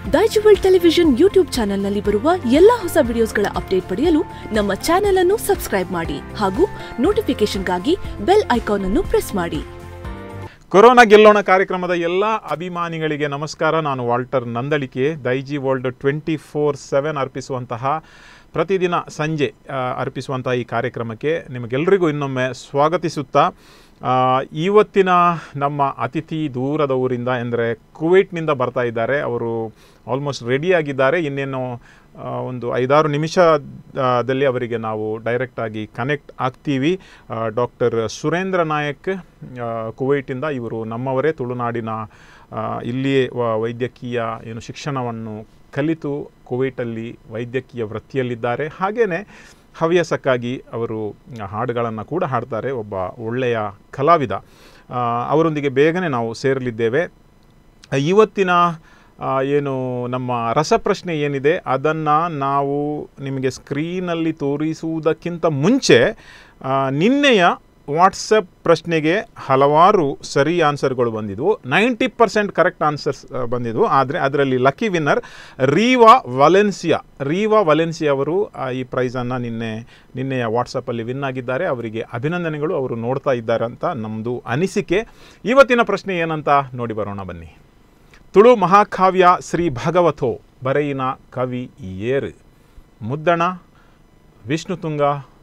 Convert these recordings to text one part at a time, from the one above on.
ದೈಜುವಲ್ television YouTube ಚಾನೆಲ್ನಲ್ಲಿ ಬರುವ ಎಲ್ಲಾ ಹೊಸ ವಿಡಿಯೋಸ್ಗಳ ಅಪ್ಡೇಟ್ ಪಡೆಯಲು ನಮ್ಮ ಚಾನೆಲ್ ಅನ್ನು ಸಬ್ಸ್ಕ್ರೈಬ್ ಮಾಡಿ ಹಾಗೂ ನೋಟಿಫಿಕೇಶನ್ಗಾಗಿ ಬೆಲ್ ಐಕಾನ್ ಅನ್ನು ಪ್ರೆಸ್ ಮಾಡಿ ಕೊರೋನಾ ಗೆಲ್ಲೋಣ ಕಾರ್ಯಕ್ರಮದ ಎಲ್ಲ ಅಭಿಮಾನಿಗಳಿಗೆ ನಮಸ್ಕಾರ ನಾನು Walter Nandalike Daiji world twenty four seven ಅರ್ಪಿಸುವಂತಹ ಪ್ರತಿದಿನ ಸಂಜೆ ಆ, ಅರ್ಪಿಸುವಂತಹ ಈ ಕಾರ್ಯಕ್ರಮಕ್ಕೆ ನಿಮಗೆಲ್ಲರಿಗೂ ಇನ್ನೊಮ್ಮೆ ಸ್ವಾಗತಿಸುತ್ತಾ ಆ, ಇವತ್ತಿನ ನಮ್ಮ ಅತಿಥಿ ದೂರದ ಊರಿಂದ ಎಂದರೆ ಕುವೈಟ್ನಿಂದ ಬರ್ತಾ ಇದ್ದಾರೆ ಅವರು ಆಲ್ಮೋಸ್ಟ್ ರೆಡಿಯಾಗಿದ್ದಾರೆ ಇನ್ನೇನು ಆ, ಒಂದು ಐದಾರು ನಿಮಿಷದಲ್ಲಿ ಅವರಿಗೆ ನಾವು ಡೈರೆಕ್ಟಾಗಿ ಕನೆಕ್ಟ್ ಆಗ್ತೀವಿ ಡಾಕ್ಟರ್ ಸುರೇಂದ್ರ ನಾಯಕ್ ಆ, ಕುವೈಟಿಂದ ಇವರು ನಮ್ಮವರೇ ತುಳುನಾಡಿನ ಆ, ಇಲ್ಲಿಯೇ ವ- ವೈದ್ಯಕೀಯ ಏನು ಶಿಕ್ಷಣವನ್ನು ಕಲಿತು ಕುವೈಟಲ್ಲಿ ವೈದ್ಯಕೀಯ ವೃತ್ತಿಯಲ್ಲಿದ್ದಾರೆ ಹಾಗೆಯೇ ಹವ್ಯಾಸಕ್ಕಾಗಿ ಅವರು ಹಾಡುಗಳನ್ನು ಕೂಡ ಹಾಡ್ತಾರೆ ಒಬ್ಬ ಒಳ್ಳೆಯ ಕಲಾವಿದ ಆ, ಅವರೊಂದಿಗೆ ಬೇಗನೆ ನಾವು ಸೇರಲಿದ್ದೇವೆ ಇವತ್ತಿನ ಆ, ಏನು ನಮ್ಮ ರಸಪ್ರಶ್ನೆ ಏನಿದೆ ಅದನ್ನು ನಾವು ನಿಮಗೆ ಸ್ಕ್ರೀನಲ್ಲಿ ತೋರಿಸುವುದಕ್ಕಿಂತ ಮುಂಚೆ ಆ, ನಿನ್ನೆಯ ವಾಟ್ಸಪ್ ಪ್ರಶ್ನೆಗೆ ಹಲವಾರು ಸರಿ ಆನ್ಸರ್ಗಳು ಬಂದಿದ್ವು ನೈಂಟಿ ಪರ್ಸೆಂಟ್ ಕರೆಕ್ಟ್ ಆನ್ಸರ್ಸ್ ಬಂದಿದ್ವು ಆದರೆ ಅದರಲ್ಲಿ ಲಕ್ಕಿ ವಿನ್ನರ್ ರೀವಾ ವಲೆನ್ಸಿಯಾ ರೀವಾ ವಲೆನ್ಸಿಯಾ ಅವರು ಆ, ಈ ಪ್ರೈಸನ್ನು ನಿನ್ನೆ ನಿನ್ನೆಯ ವಾಟ್ಸಪ್ಪಲ್ಲಿ ವಿನ್ ಆಗಿದ್ದಾರೆ ಅವರಿಗೆ ಅಭಿನಂದನೆಗಳು ಅವರು ನೋಡ್ತಾ ಇದ್ದಾರೆ ಅಂತ ನಮ್ಮದು ಅನಿಸಿಕೆ ಇವತ್ತಿನ ಪ್ರಶ್ನೆ ಏನಂತ ನೋಡಿ ಬರೋಣ ಬನ್ನಿ ತುಳು ಮಹಾಕಾವ್ಯ ಶ್ರೀ ಭಗವಥೋ ಬರೆಯಿನ ಕವಿ ಏರು ಮುದ್ದಣ ವಿಷ್ಣುತುಂಗ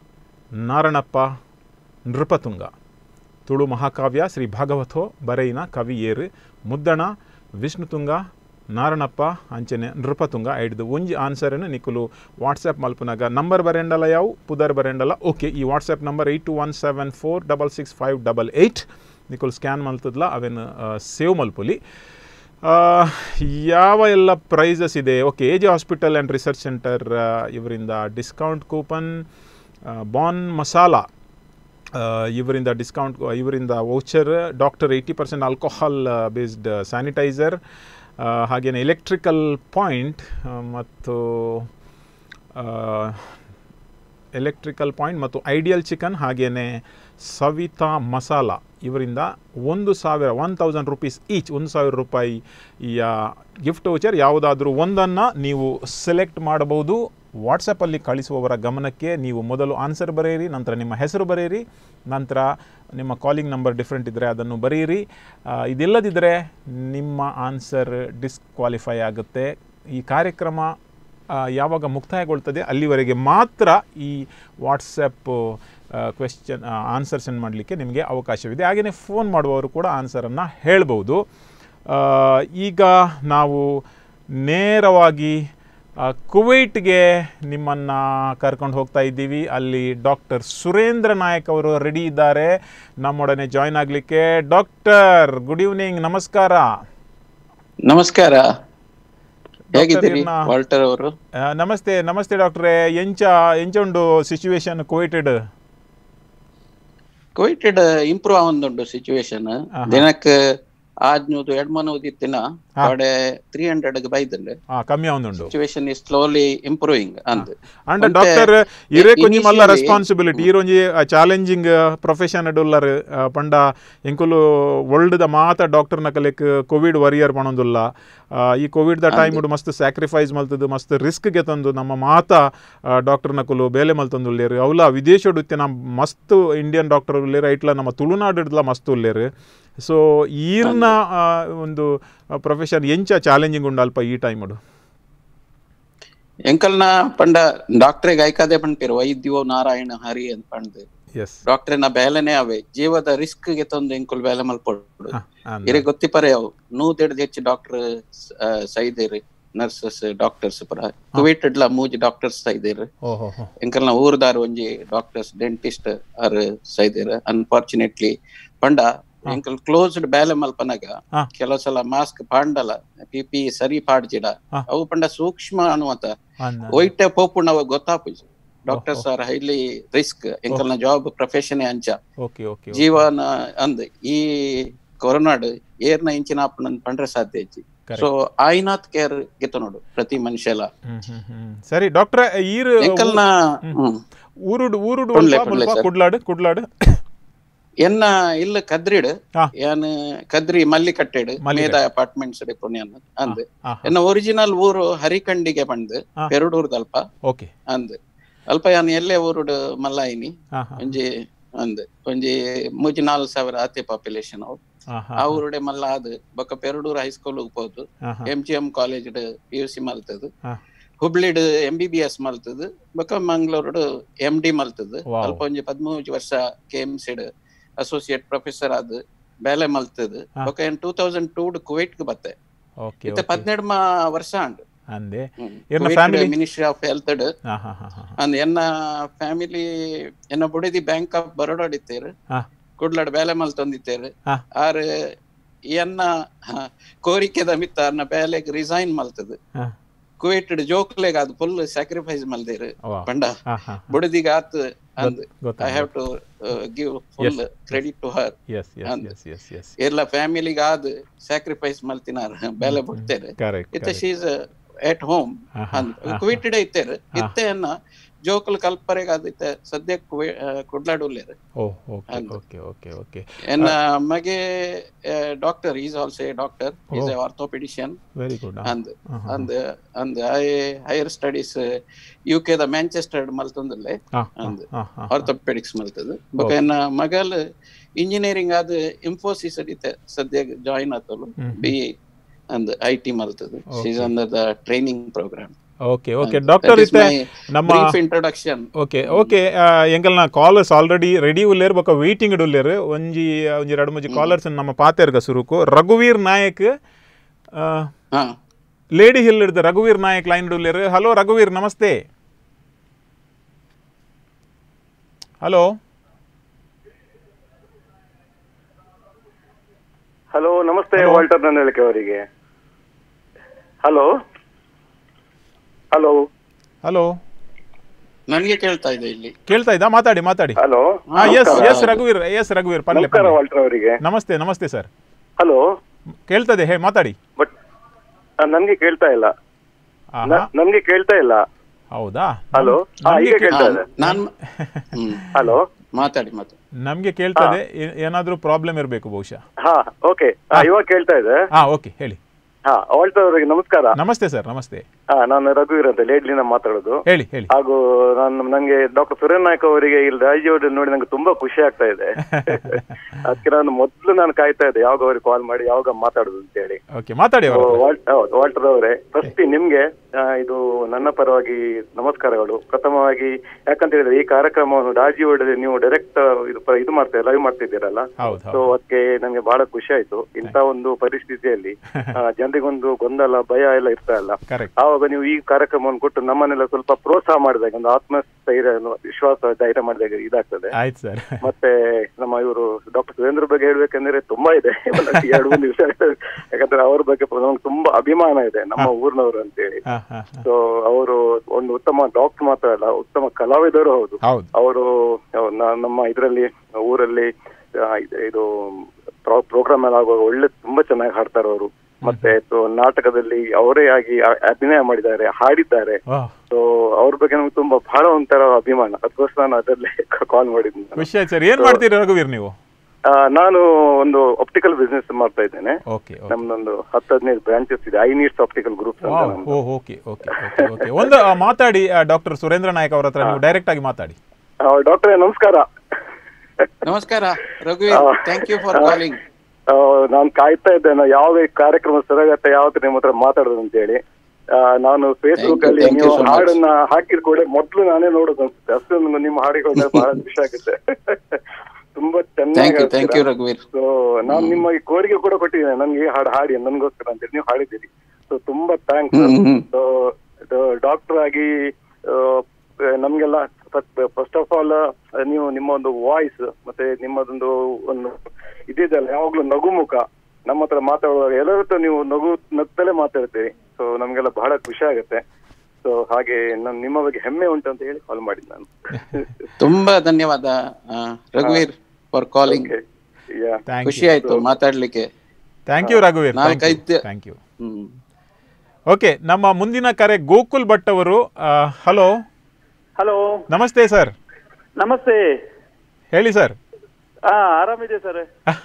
ನಾರಣಪ್ಪ ನೃಪತುಂಗ ತುಳು ಮಹಾಕಾವ್ಯ ಶ್ರೀ ಭಾಗವಥೋ ಬರೆಯಿನ ಕವಿ ಏರು ಮುದ್ದಣ ವಿಷ್ಣುತುಂಗ ನಾರಣಪ್ಪ ಅಂಚನೆ ನೃಪತುಂಗ ಐಡ್ದು ಒಂಜಿ ಆನ್ಸರನ್ನು ನಿಕುಲು ವಾಟ್ಸಪ್ ಮಲ್ಪನಾಗ ನಂಬರ್ ಬರೆಂಡಲ ಯಾವು ಪುದರ್ ಬರೆಂಡಲ ಓಕೆ ಈ WhatsApp number eight two one seven four double six five double eight ನಿಕುಲು ಸ್ಕ್ಯಾನ್ ಮಲ್ತದ್ಲ ಅವೇನು ಸೇವ್ ಮಲ್ಪುಲಿ ಆ, ಯಾವ ಎಲ್ಲ ಪ್ರೈಸಸ್ ಇದೆ okay A J hospital and research centre ಇವರಿಂದ ಡಿಸ್ಕೌಂಟ್ ಕೂಪನ್ ಬಾನ್ ಮಸಾಲ ಆ, ಇವರಿಂದ ಡಿಸ್ಕೌಂಟ್ ಇವರಿಂದ voucher doctor eighty percent alcohol based sanitiser ಹಾಗೆಯೇ ಎಲೆಕ್ಟ್ರಿಕಲ್ ಪಾಯಿಂಟ್ ಮತ್ತು ಎಲೆಕ್ಟ್ರಿಕಲ್ ಪಾಯಿಂಟ್ ಮತ್ತು ಐಡಿಯಲ್ ಚಿಕನ್ ಹಾಗೆಯೇ ಸವಿತಾ ಮಸಾಲ ಇವರಿಂದ ಒಂದು ಸಾವಿರ ಒನ್ ತೌಸಂಡ್ ರುಪೀಸ್ ಈಚ್ ಒಂದು ಸಾವಿರ ರೂಪಾಯಿ ಗಿಫ್ಟ್ ವೌಚರ್ ಯಾವುದಾದ್ರೂ ಒಂದನ್ನು ನೀವು ಸೆಲೆಕ್ಟ್ ಮಾಡಬಹುದು ವಾಟ್ಸಪ್ಪಲ್ಲಿ ಕಳಿಸುವವರ ಗಮನಕ್ಕೆ ನೀವು ಮೊದಲು ಆನ್ಸರ್ ಬರೆಯಿರಿ ನಂತರ ನಿಮ್ಮ ಹೆಸರು ಬರೆಯಿರಿ ನಂತರ ನಿಮ್ಮ ಕಾಲಿಂಗ್ ನಂಬರ್ ಡಿಫ್ರೆಂಟ್ ಇದ್ದರೆ ಅದನ್ನು ಬರೆಯಿರಿ ಆ, ಇದಿಲ್ಲದಿದ್ದರೆ ನಿಮ್ಮ ಆನ್ಸರ್ ಡಿಸ್ಕ್ವಾಲಿಫೈ ಆಗುತ್ತೆ ಈ ಕಾರ್ಯಕ್ರಮ ಆ, ಯಾವಾಗ ಮುಕ್ತಾಯಗೊಳ್ತದೆ ಅಲ್ಲಿವರೆಗೆ ಮಾತ್ರ ಈ ವಾಟ್ಸಪ್ ಕ್ವೆಶ್ಚನ್ ಆನ್ಸರ್ ಸೆಂಡ್ ಮಾಡಲಿಕ್ಕೆ ನಿಮಗೆ ಅವಕಾಶವಿದೆ ಹಾಗೆಯೇ ಫೋನ್ ಮಾಡುವವರು ಕೂಡ ಆನ್ಸರನ್ನು ಹೇಳ್ಬೋದು ಆ, ಈಗ ನಾವು ನೇರವಾಗಿ ಆ, ಕುವೈಟ್ಗೆ ನಿಮ್ಮನ್ನು ಕರ್ಕೊಂಡು ಹೋಗ್ತಾ ಇದ್ದೀವಿ ಅಲ್ಲಿ ಡಾಕ್ಟರ್ ಸುರೇಂದ್ರ ನಾಯಕ್ ಅವರು ರೆಡಿ ಇದ್ದಾರೆ ನಮ್ಮೊಡನೆ ಜಾಯ್ನ್ ಆಗಲಿಕ್ಕೆ ಡಾಕ್ಟರ್ ಗುಡ್ ಈವ್ನಿಂಗ್ ನಮಸ್ಕಾರ ನಮಸ್ಕಾರ ಹೇಗಿದ್ದೀರಿ ಇನ್ನ- ವಾಲ್ಟರ್ ಅವರು ಆ, ನಮಸ್ತೆ ನಮಸ್ತೆ ಡಾಕ್ಟ್ರೇ ಎಂಚ ಎಂಚ ಉಂಡು ಸಿಚುವೇಶನ್ ಕುವೈಟೆಡ್ ಕೋವಿಡ್ ಇಂಪ್ರೂವ್ ಆವೊಂದುಂಡು ಸಿಚುವೇಶನ್ ಆಹಾ. ದಿನಕ್ಕೆ ಆಜ್ನೂದು ಎಡ್ಮನ ಉದಿತ್ತಿನ ಕಡೆ ತ್ರೀ ಹಂಡ್ರೆಡ್ ಬೈದಂಡು ಕಮ್ಮಿ ಆವೊಂದುಂಡು ಸಿಚುವೇಶನ್ ಇಸ್ ಸ್ಲೋಲಿ ಇಂಪ್ರೂವಿಂಗ್ ಅಂದ್ ಅಂಡ್ ಮತ್ತೆ ಡಾಕ್ಟರ್ ಇರೇ ಕೊಂಚ ಮಲ್ಲ initially- ರೆಸ್ಪಾನ್ಸಿಬಿಲಿಟಿ ಈರೊಂಜಿ ಚಾಲೆಂಜಿಂಗ್ ಪ್ರೊಫೆಷನ್ ಡುಲ್ಲರ್ ಪಂಡ ಎಂಕುಲು ವರ್ಲ್ಡ್ ದ ಮಾತ ಡಾಕ್ಟರ್ ನಕಲೆಕ್ ಕೋವಿಡ್ ವರಿಯರ್ ಪಣೊಂದುಲ್ಲ ಆ, ಈ ಕೋವಿಡ್ ದ ಟೈಮ್ ಮಸ್ತ್ ಸ್ಯಾಕ್ರಿಫೈಸ್ ಮಲ್ತದು ಮಸ್ತ್ ರಿಸ್ಕ್ ಗೆ ತಂದು ನಮ್ಮ ಮಾತ ಡಾಕ್ಟರ್ ನಕುಲು ಬೇಲೆ ಮಲ್ತೊಂದುಲ್ಲೇರು ಅವಲ ವಿದೇಶ ಉತ್ತಿನ ಮಸ್ತ್ ಇಂಡಿಯನ್ ಡಾಕ್ಟರ್ ಉಲ್ಲೇರು ಐಟ್ಲ ನಮ್ಮ ತುಳುನಾಡು ಮಸ್ತ್ ಉಲ್ಲೇರು ಸೊ ಈರ್ನ ಆ, ಒಂದು ಪ್ರೊಫೆಷನ್ ಎಂಚ ಚಾಲೆಂಜಿಂಗ್ ಉಂಡು ಅಲ್ಪ ಈ ಟೈಮ್ ಎಂಕಲ್ನ ಪಂಡ ಡಾಕ್ಟ್ರೆ ಗೈಕಾದೆ ಪಂಪಿರು ವೈದ್ಯವೋ ನಾರಾಯಣ ಹರಿ ಅಂತ ಪಂಡ್ ಎಸ್ ಡಾಕ್ಟ್ರೆನ ಬೇಲೆನೆ ಅವೆ ಜೀವದ ರಿಸ್ಕ್ ಗೆ ತಂದು ಎಂಕುಲ್ ಬೇಲೆ ಮಲ್ಪೊಡು ಇರೆ ಗೊತ್ತಿಪರೆ ಅವು ನೂತೆಡ್ ಹೆಚ್ಚು ಡಾಕ್ಟರ್ ಸೈದೇರು ನರ್ಸಸ್ ಡಾಕ್ಟರ್ಸ್ ಪುರ ಕುವೈಟಡ್ಲ ಮೂಜಿ ಡಾಕ್ಟರ್ಸ್ ಸೈದೇರು ಓಹೋ ಎಂಕಲ್ನ ಊರ್ದಾರ್ ಒಂಜಿ ಡಾಕ್ಟರ್ಸ್ ಡೆಂಟಿಸ್ಟ್ ಆರ್ ಸೈದೇರ್ ಅನ್ಫಾರ್ಚುನೇಟ್ಲಿ ಪಂಡ ಎಂಕಲ್ ಕ್ಲೋಸ್ಡ್ ಬ್ಯಾಲೆ ಮಲ್ಪನಾಗ ಹಾ. ಕೆಲವು ಸಲ ಮಾಸ್ಕ್ ಪಾಂಡಲ ಪಿಪಿ ಸರಿ ಪಾಡ್ಜಿಡ ಹಾ. ಅವು ಪಂಡ ಸೂಕ್ಷ್ಮ ಅನ್ನುವಂತ ಅಂದ ಒಯ್ಟೆ ಪೋಪುಣ ಅವ ಗೊತ್ತಾಪುಜಿ ಡಾಕ್ಟರ್ಸ್ ಆರ್ ಹೈಲಿ ರಿಸ್ಕ್ ಎಂಕಲ್ನ ಜಾಬ್ ಪ್ರೊಫೆಷನ್ ಅಂಚ ಓಕೆ ಓಕೆ ಜೀವನ ಅಂದ್ ಈ ಕೊರೋನಾಡ್ ಏರ್ನ ಇಂಚಿನ ಆಪಣ ಪಂಡ್ರೆ ಸಾಧ್ಯ ಐತಿ ಸೊ ಆಯ್ನಾತ್ ಕೇರ್ ಗೆತ್ತ ನೋಡು ಪ್ರತಿ ಮನುಷ್ಯಲ ಹ್ಮ್, ಹ್ಮ್, ಹ್ಮ್. ಸರಿ ಡಾಕ್ಟ್ರೆ ಈರ್ ಎಂಕಲ್ನ ಹ್ಮ್ ಊರುಡು ಊರುಡು ಪೊನ್ಲೆ, ಮುಲ್ಪ ಪೊನ್ಲೆ ಮುಲ್ಪ ಸರ್. ಕುಡ್ಲಾಡು ಕುಡ್ಲಾಡು ಎನ್ನ ಇಲ್ಲ ಕದ್ರಿಡ್ ಹಾ. ಯಾನ್ ಕದ್ರಿ ಮಲ್ಲಿ ಕಟ್ಟೆಡ್ ಮಲ್ಲಿಕಟ್ಟೆ. ಮೇದ ಅಪಾರ್ಟ್ಮೆಂಟ್ಸ್ ಪುಣ್ಯನ್ ಅಂದ್ ಹಾ, ಹಾ. ಎನ್ನ ಒರಿಜಿನಲ್ ಊರು ಹರಿಕಂಡಿಗೆ ಬಂದ್ ಹಾ. ಪೆರಡೂರ್ದಲ್ಪ ಓಕೆ ಅಂದ್ ಅಲ್ಪ ಯಾನ್ ಎಲ್ಲೇ ಊರುಡ್ ಮಲ್ಲಾಯಿನಿ ಹಾ, ಹಾ. ಒಂಜಿ ಅಂದ್ ಒಂಜಿ ಮೂಜಿ ನಾಲ್ ಸಾವಿರ ಅತಿ ಪಾಪ್ಯುಲೇಷನ್ ಅವು ಹಾ, ಹಾ, ಆ ಊರುಡೆ ಮಲ್ಲ ಆದ್ ಬೊಕ್ಕ ಪೆರಡೂರ್ ಹೈಸ್ಕೂಲ್ ಹೋಗ್ಬೋದು ಹಾ, ಹಾ. M G M college P U C ಮಲ್ತದ್ ಹಾ. ಹುಬ್ಳಿಡ್ ಎಂ ಬಿ ಬಿ ಎಸ್ ಮಲ್ತದ್ ಬೊಕ್ಕ ಮಂಗ್ಳೂರುಡ್ ಎಂ ಡಿ ಮಲ್ತದ್ ವಾವ್. ಅಲ್ಪ ಒಂಜಿ ಪದ್ಮೂಜಿ ವರ್ಷ K M C associate professor ಆದ್ ಬೇಲೆ ಮಲ್ತದ್ ಹಾ. ಬೊಕ್ಕ ಏನ್ ಟೂ ತೌಸಂಡ್ ಟೂ ಕುವೈಟ್ ಗ್ ಬತ್ತೆ ಓಕೆ ಇತ್ತೆ ಓಕೆ. ಪದ್ನೆರಡು ಮಾ ವರ್ಷ ಅಂಡ್ ಅಂದೆ ಎನ್ನ family? ಮಿನಿಸ್ಟ್ರಿ ಆಫ್ ಹೆಲ್ತ್ ಹಾ, ಹಾ, ಹಾ, ಹಾ. ಅಂದ್ ಎನ್ನ ಫ್ಯಾಮಿಲಿ ಎನ್ನ ಬುಡಿದಿ ಬ್ಯಾಂಕ್ ಆಫ್ ಬರೋಡಾ ಇತ್ತೇರು ಹಾ. ಕುಡ್ಲಾಡ್ ಬೇಲೆ ಮಲ್ತೊಂದಿತ್ತೇರು ಹಾ. ಆರ್ ಎನ್ನ ಹ, ಕೋರಿಕೆದ ಮಿತ್ತ ಅನ್ನ ಬೇಲೆಗ್ ರಿಸೈನ್ ಮಲ್ತದ್ ಹಾ. ಕುವೈಟ್ ಜೋಕ್ಲೆಗ್ ಅದು ಫುಲ್ ಸ್ಯಾಕ್ರಿಫೈಸ್ ಮಲ್ದೇರು ವಾವ್. ಪಂಡ ಹಾ, ಹಾ, ಹಾ. ಬುಡದಿಗ ಆತ್ ಅಂದ್ ಐ ಗೊತ್ತಾಯ್ತು. Have to give full credit to her Yes, yes, ಅಂದ್. yes, yes, yes. ಎಲ್ಲ ಫ್ಯಾಮಿಲಿಗೆ ಆದ್ ಸ್ಯಾಕ್ರಿಫೈಸ್ ಮಲ್ತಿನಾರ ಬೇಲೆ ಬಿಡ್ತೇರು Correct, ಇತ್ತ correct. ಶೀಸ್ ಎಟ್ ಹೋಮ್ ಹಾ, ಹಾ, ಅಂದ್ ಹಾ, ಕುವಿಟಿಡೆ ಇತ್ತೇರು ಇತ್ತೆ ಅನ್ನ ಜೋಕಲ್ ಕಲ್ಪರೆಗ್ ಅದಿತ್ತೆ ಸದ್ಯಕ್ ಕುಡ್ಲಾಡುಲ್ಲೇರು ಓ, okay, ಅಂದ್. okay, okay, okay. ಎನ್ನ ಮಗೆ doctor is also a doctor is a orthopaedician Very good. ಹಾ. ಅಂದ್ ಹಾ, ಹಾ, ಅಂದ್ ಅಂದ್ I higher studies U K ದ ಮ್ಯಾಂಚೆಸ್ಟರ್ ಮಲ್ತೊಂದುಲ್ಲೆ ಹಾ, ಹಾ, ಅಂದ್. ಹಾ, ಹಾ, ಹಾ. ಆರ್ಥೋಪೆಡಿಕ್ಸ್ ಮಲ್ತದು ಬೊಕ ಎನ್ನ ಮಗಲ್ ಇಂಜಿನಿಯರಿಂಗ್ ಆದ್ ಇನ್ಫೋಸಿಸ್ ಅಡಿತೆ ಸದ್ಯ ಜಾಯಿನ್ ಆತಲು ಹ್ಮ್. ಬಿ ಅಂದ್ ಐ ಟಿ ಮಲ್ತದು she's under the training programme okay okay doctor ಇತ್ತೆ ನಮ್ಮ ಬ್ರೀಫ್ ಇಂಟ್ರೊಡಕ್ಷನ್ ಓಕೆ ಓಕೆ ಎಂಕಲ್ನ ಕಾಲರ್ಸ್ ಆಲ್ರೆಡಿ ರೆಡಿ ಉಲ್ಲೇರ್ ಬೊಕ ವೇಟಿಂಗ್ ಉಲ್ಲೇರ್ ಒಂಜಿ ಒಂಜಿ ಎರಡು ಮೂಜಿ ಕಾಲರ್ಸ್ ನಮ್ಮ ಪಾತೆರ್ಗ ಸುರುಕು ರಘುವೀರ್ ನಾಯಕ್ ಹಾ ಲೇಡಿ ಹಿಲ್ ಹಿಡ್ದು ರಘುವೀರ್ ನಾಯಕ್ ಲೈನ್ ಉಲ್ಲೇರ್ ಹಲೋ ರಘುವೀರ್ ನಮಸ್ತೆ ಹಲೋ ಹಲೋ ನಮಸ್ತೆ Hello. ವಾಲ್ಟರ್ ನಂದಳಿಕೆ ಅವರಿಗೆ ಹಲೋ ಹಲೋ ಹಲೋ ನನ್ಗೆ ಕೇಳ್ತಾ ಇದೆ ಇಲ್ಲಿ ಕೇಳ್ತಾ ಇದ್ದಾ ಮಾತಾಡಿ ಮಾತಾಡಿ ಹಲೋ ಹಾ ಎಸ್ ನಮಸ್ಕಾರ. ಎಸ್ ರಘುವೀರ್ ಎಸ್ ರಘುವೀರ್ ಪಲ್ಲೆ ನಮಸ್ಕಾರ ಪಲ್ಲೆ. ವಾಲ್ಟರ್ ಅವರಿಗೆ ನಮಸ್ತೆ ನಮಸ್ತೆ ಸರ್ ಹಲೋ ಕೇಳ್ತದೆ ಹೇ ಮಾತಾಡಿ ಬಟ್ ನನ್ಗೆ ಕೇಳ್ತಾ ಇಲ್ಲ ಆಹಾ, ನ- ನನ್ಗೆ ಕೇಳ್ತಾ ಇಲ್ಲ ಹೌದಾ ಹಲೋ ಹಾ ನಮ್ಗೆ ಈಗ ಕೇ- ಕೇಳ್ತಾ ಇದೆ ನಾನ್ ಹ್ಮ್ ಹಲೋ ಮಾತಾಡಿ ಮಾತಾಡಿ ನಮ್ಗೆ ಕೇಳ್ತದೆ ಏ- ಏನಾದ್ರೂ ಪ್ರಾಬ್ಲಮ್ ಇರಬೇಕು ಬಹುಶಃ ಹಾ ಓಕೆ ಇವಾಗ ಕೇಳ್ತಾ ಇದೆ ಹಾ ಓಕೆ ಹೇಳಿ ಹಾ ವಾಲ್ಟರ್ ಅವರಿಗೆ ನಮಸ್ಕಾರ ನಮಸ್ತೆ ಸರ್ ನಮಸ್ತೆ ಹಾ ನಾನು ರಘುವೀರ್ ಅಂತ ಲೇಡ್ಲಿನ ಮಾತಾಡೋದು ಹೇಳಿ ಹೇಳಿ ಹಾಗೂ ನಾನು ನಂಗೆ ಡಾಕ್ಟರ್ ಸುರೇನ್ ನಾಯ್ಕ ಅವರಿಗೆ ಇಲ್ಲಿ ರಾಜ್ಯ ನೋಡಿ ನಂಗೆ ತುಂಬಾ ಖುಷಿ ಆಗ್ತಾ ಇದೆ ಅದಕ್ಕೆ ನಾನು ಮೊದಲು ನಾನು ಕಾಯ್ತಾ ಇದ್ದೆ ಯಾವಾಗ ಅವ್ರಿಗೆ ಕಾಲ್ ಮಾಡಿ ಯಾವಾಗ ಮಾತಾಡೋದು ಅಂತ ಹೇಳಿ ಓಕೆ ಮಾತಾಡಿ ಓ, ಅವರು ವಾಲ್- ಹೌದು, ವಾಲ್ಟರ್ ಅವರೇ ಫಸ್ಟ್ ನಿಮ್ಗೆ ಆ, ಇದು ನನ್ನ ಪರವಾಗಿ ನಮಸ್ಕಾರಗಳು ಪ್ರಥಮವಾಗಿ ಯಾಕಂತ ಹೇಳಿದ್ರೆ ಈ ಕಾರ್ಯಕ್ರಮವನ್ನು ರಾಜೀವ್ ನೀವು ಡೈರೆಕ್ಟ್ ಇದು ಪ- ಇದು ಮಾಡ್ತೀರಾ ಲೈವ್ ಮಾಡ್ತಿದ್ದೀರಲ್ಲ ಹೌದು ಸೊ ಹೌದು ಅದಕ್ಕೆ ನಂಗೆ ಬಹಳ ಖುಷಿ ಆಯ್ತು ಇಂತ ಒಂದು ಪರಿಸ್ಥಿತಿಯಲ್ಲಿ ಆ, ಜನರಿಗೊಂದು ಗೊಂದಲ ಭಯ ಎಲ್ಲ ಇರ್ತಾ ಇಲ್ಲ ಕರೆಕ್ಟ್ ಆವಾಗ ನೀವು ಈ ಕಾರ್ಯಕ್ರಮವನ್ನು ಕೊಟ್ಟು ನಮ್ಮನ್ನೆಲ್ಲ ಸ್ವಲ್ಪ ಪ್ರೋತ್ಸಾಹ ಮಾಡಿದಾಗ ಒಂದು ಆತ್ಮಸ್ಥೈರ್ಯ ವಿಶ್ವಾಸ ಧೈರ್ಯ ಮಾಡಿದಾಗ ಇದಾಗ್ತದೆ ಆಯ್ತು ಸರ್ ಮತ್ತೆ ನಮ್ಮ ಇವರು ಡಾಕ್ಟರ್ ಸುರೇಂದ್ರ ಬಗ್ಗೆ ಹೇಳ್ಬೇಕಂದ್ರೆ ತುಂಬಾ ಇದೆ ಒಂದು ಎರಡು ಮೂರು ದಿವಸ ಯಾಕಂದ್ರೆ ಅವ್ರ ಬಗ್ಗೆ ನಮ್ಗೆ ತುಂಬಾ ಅಭಿಮಾನ ಇದೆ ನಮ್ಮ ಊರಿನವರು ಅಂತೇಳಿ ಹಾ ಹಾ ಹಾ. ಸೊ ಅವರು ಒಂದು ಉತ್ತಮ ಡಾಕ್ಟರ್ ಮಾತ್ರ ಅಲ್ಲ ಉತ್ತಮ ಕಲಾವಿದರು ಹೌದು ಹೌದು ಅವರು ನಮ್ಮ ಇದರಲ್ಲಿ ಊರಲ್ಲಿ ಆ, ಇದು- ಇದು ಪ್ರೋಗ್ರಾಮ್ ಎಲ್ಲ ಆಗುವಾಗ ಒಳ್ಳೆ ತುಂಬಾ ಚೆನ್ನಾಗಿ ಹಾಡ್ತಾರೆ ಅವರು ಮತ್ತೆ ಸೊ ನಾಟಕದಲ್ಲಿ ಅವರೇ ಆಗಿ ಅ- ಅಭಿನಯ ಮಾಡಿದ್ದಾರೆ ಹಾಡಿದ್ದಾರೆ ವಾಹ್, ಸೊ ಅವ್ರ ಬಗ್ಗೆ ನಮ್ಗೆ ತುಂಬಾ ಬಹಳ ಒಂಥರ ಅಭಿಮಾನ ಅದಕ್ಕೋಸ್ಕರ ನಾನು ಅದರಲ್ಲೇ ಕಾಲ್ ಮಾಡಿದ್ದೀನಿ ನಾನು. ಖುಷಿ ಆಯ್ತು ಸರ್ ಏನ್ ಮಾಡ್ತೀರಿ ರಘುವೀರ್ ನೀವು ಆ, ನಾನು ಒಂದು ಆಪ್ಟಿಕಲ್ ಬಿಸ್ನೆಸ್ ಮಾಡ್ತಾ ಇದ್ದೇನೆ ಓಕೆ ಓಕೆ ನಮ್ದೊಂದು ಹತ್ತು ಹದಿನೈದು ಬ್ರಾಂಚಸ್ ಇದೆ ಐ ನೀಡ್ಸ್ ಆಪ್ಟಿಕಲ್ ಗ್ರೂಪ್ಸ್ ಅಂತ ವಾವ್, ನಮ್ದು. Oh okay okay okay okay ಒಂದು ಆ, ಮಾತಾಡಿ ಡಾಕ್ಟರ್ ಸುರೇಂದ್ರ ನಾಯಕ್ ಅವ್ರ ಹತ್ರ ನೀವು ಡೈರೆಕ್ಟ್ ಆಗಿ ಮಾತಾಡಿ ಆ, ಡಾಕ್ಟ್ರೇ ನಮಸ್ಕಾರ ನಮಸ್ಕಾರ ರಘುವೀರ್ ಆ, ಥ್ಯಾಂಕ್ ಯು ಫಾರ್ ಆ, ಕಾಲಿಂಗ್ ಆ, ನಾನು ಕಾಯ್ತಾ ಇದ್ದೇನೆ ಯಾವ ಈ ಕಾರ್ಯಕ್ರಮ ಸರಿಯಾಗತ್ತೆ ಯಾವತ್ತು ನಿಮ್ಮ ಹತ್ರ ಮಾತಾಡೋದು ಅಂತ ಹೇಳಿ ಆ, ನಾನು ಫೇಸ್ಬುಕ್ ಅಲ್ಲಿ thank you ನೀವು so much. ಹಾಡನ್ನ ಹಾಕಿದ ಕೂಡ ಮೊದ್ಲು ನಾನೇ ನೋಡೋದು ಅನ್ಸುತ್ತೆ ಅಷ್ಟೊಂದು ನಿಮ್ಮ ಹಾಡಿಗಳು ಬಹಳ ಖುಷಿ ಆಗುತ್ತೆ ತುಂಬಾ ಥ್ಯಾಂಕ್ ಚೆನ್ನಾಗಿ ಯು ಥ್ಯಾಂಕ್ ಯು ರಘುವೀರ್ ಸೊ ನಾನು ನಿಮ್ಮ ಈ ಕೋರಿಕೆ ಕೂಡ ಕೊಟ್ಟಿದ್ದೇನೆ ನನ್ಗೆ ಈ ಹಾಡು ಹಾಡಿ ನನ್ಗೋಸ್ಕರ ಅಂತೇಳಿ ನೀವು ಹಾಡಿದ್ದೀರಿ ಸೊ ತುಂಬಾ ಥ್ಯಾಂಕ್ಸ್ ಹ್ಮ್, ಹ್ಮ್. ಸೊ ಡಾಕ್ಟರ್ ಆಗಿ ಆ, ನಮ್ಗೆಲ್ಲ ಫಸ್ಟ್ ಆಫ್ ಆಲ್ ನೀವು ನಿಮ್ಮ ಒಂದು ವಾಯ್ಸ್ ಮತ್ತೆ ನಿಮ್ಮದೊಂದು ಒಂದು ಇದಿದೆಯಲ್ಲ ಯಾವಾಗ್ಲೂ ನಗುಮುಖ ನಮ್ಮ ಹತ್ರ ಮಾತಾಡುವಾಗ ಎಲ್ಲರ ಹತ್ರ ನೀವು ನಗು ನಗ್ತಲೇ ಮಾತಾಡ್ತೀರಿ ಸೊ ನಮ್ಗೆಲ್ಲ ಬಹಳ ಖುಷಿ ಆಗುತ್ತೆ ಸೊ ಹಾಗೆ ನಾನು ನಿಮ್ಮ ಬಗ್ಗೆ ಹೆಮ್ಮೆ ಉಂಟು ಅಂತ ಹೇಳಿ ಕಾಲ್ ಮಾಡಿದ್ದು ನಾನು ತುಂಬಾ ಧನ್ಯವಾದ ಆ, ರಘುವೀರ್ for calling Okay. Yeah. Thank ಖುಷಿ ಯು ಆಯ್ತು ಮಾತಾಡ್ಲಿಕ್ಕೆ ಥ್ಯಾಂಕ್ ಯು ರಘುವೀರ್ ನಾಲ್ಕೈದು- ಥ್ಯಾಂಕ್ ಯು ಹ್ಮ್ ಓಕೆ ನಮ್ಮ ಮುಂದಿನ ಕರೆ ಗೋಕುಲ್ ಭಟ್ ಅವರು ಹಲೋ ಹಲೋ ನಮಸ್ತೆ ಸರ್ ನಮಸ್ತೆ ಹೇಳಿ ಸರ್ ಹಾ ಆರಾಮಿದೆ ಸರ್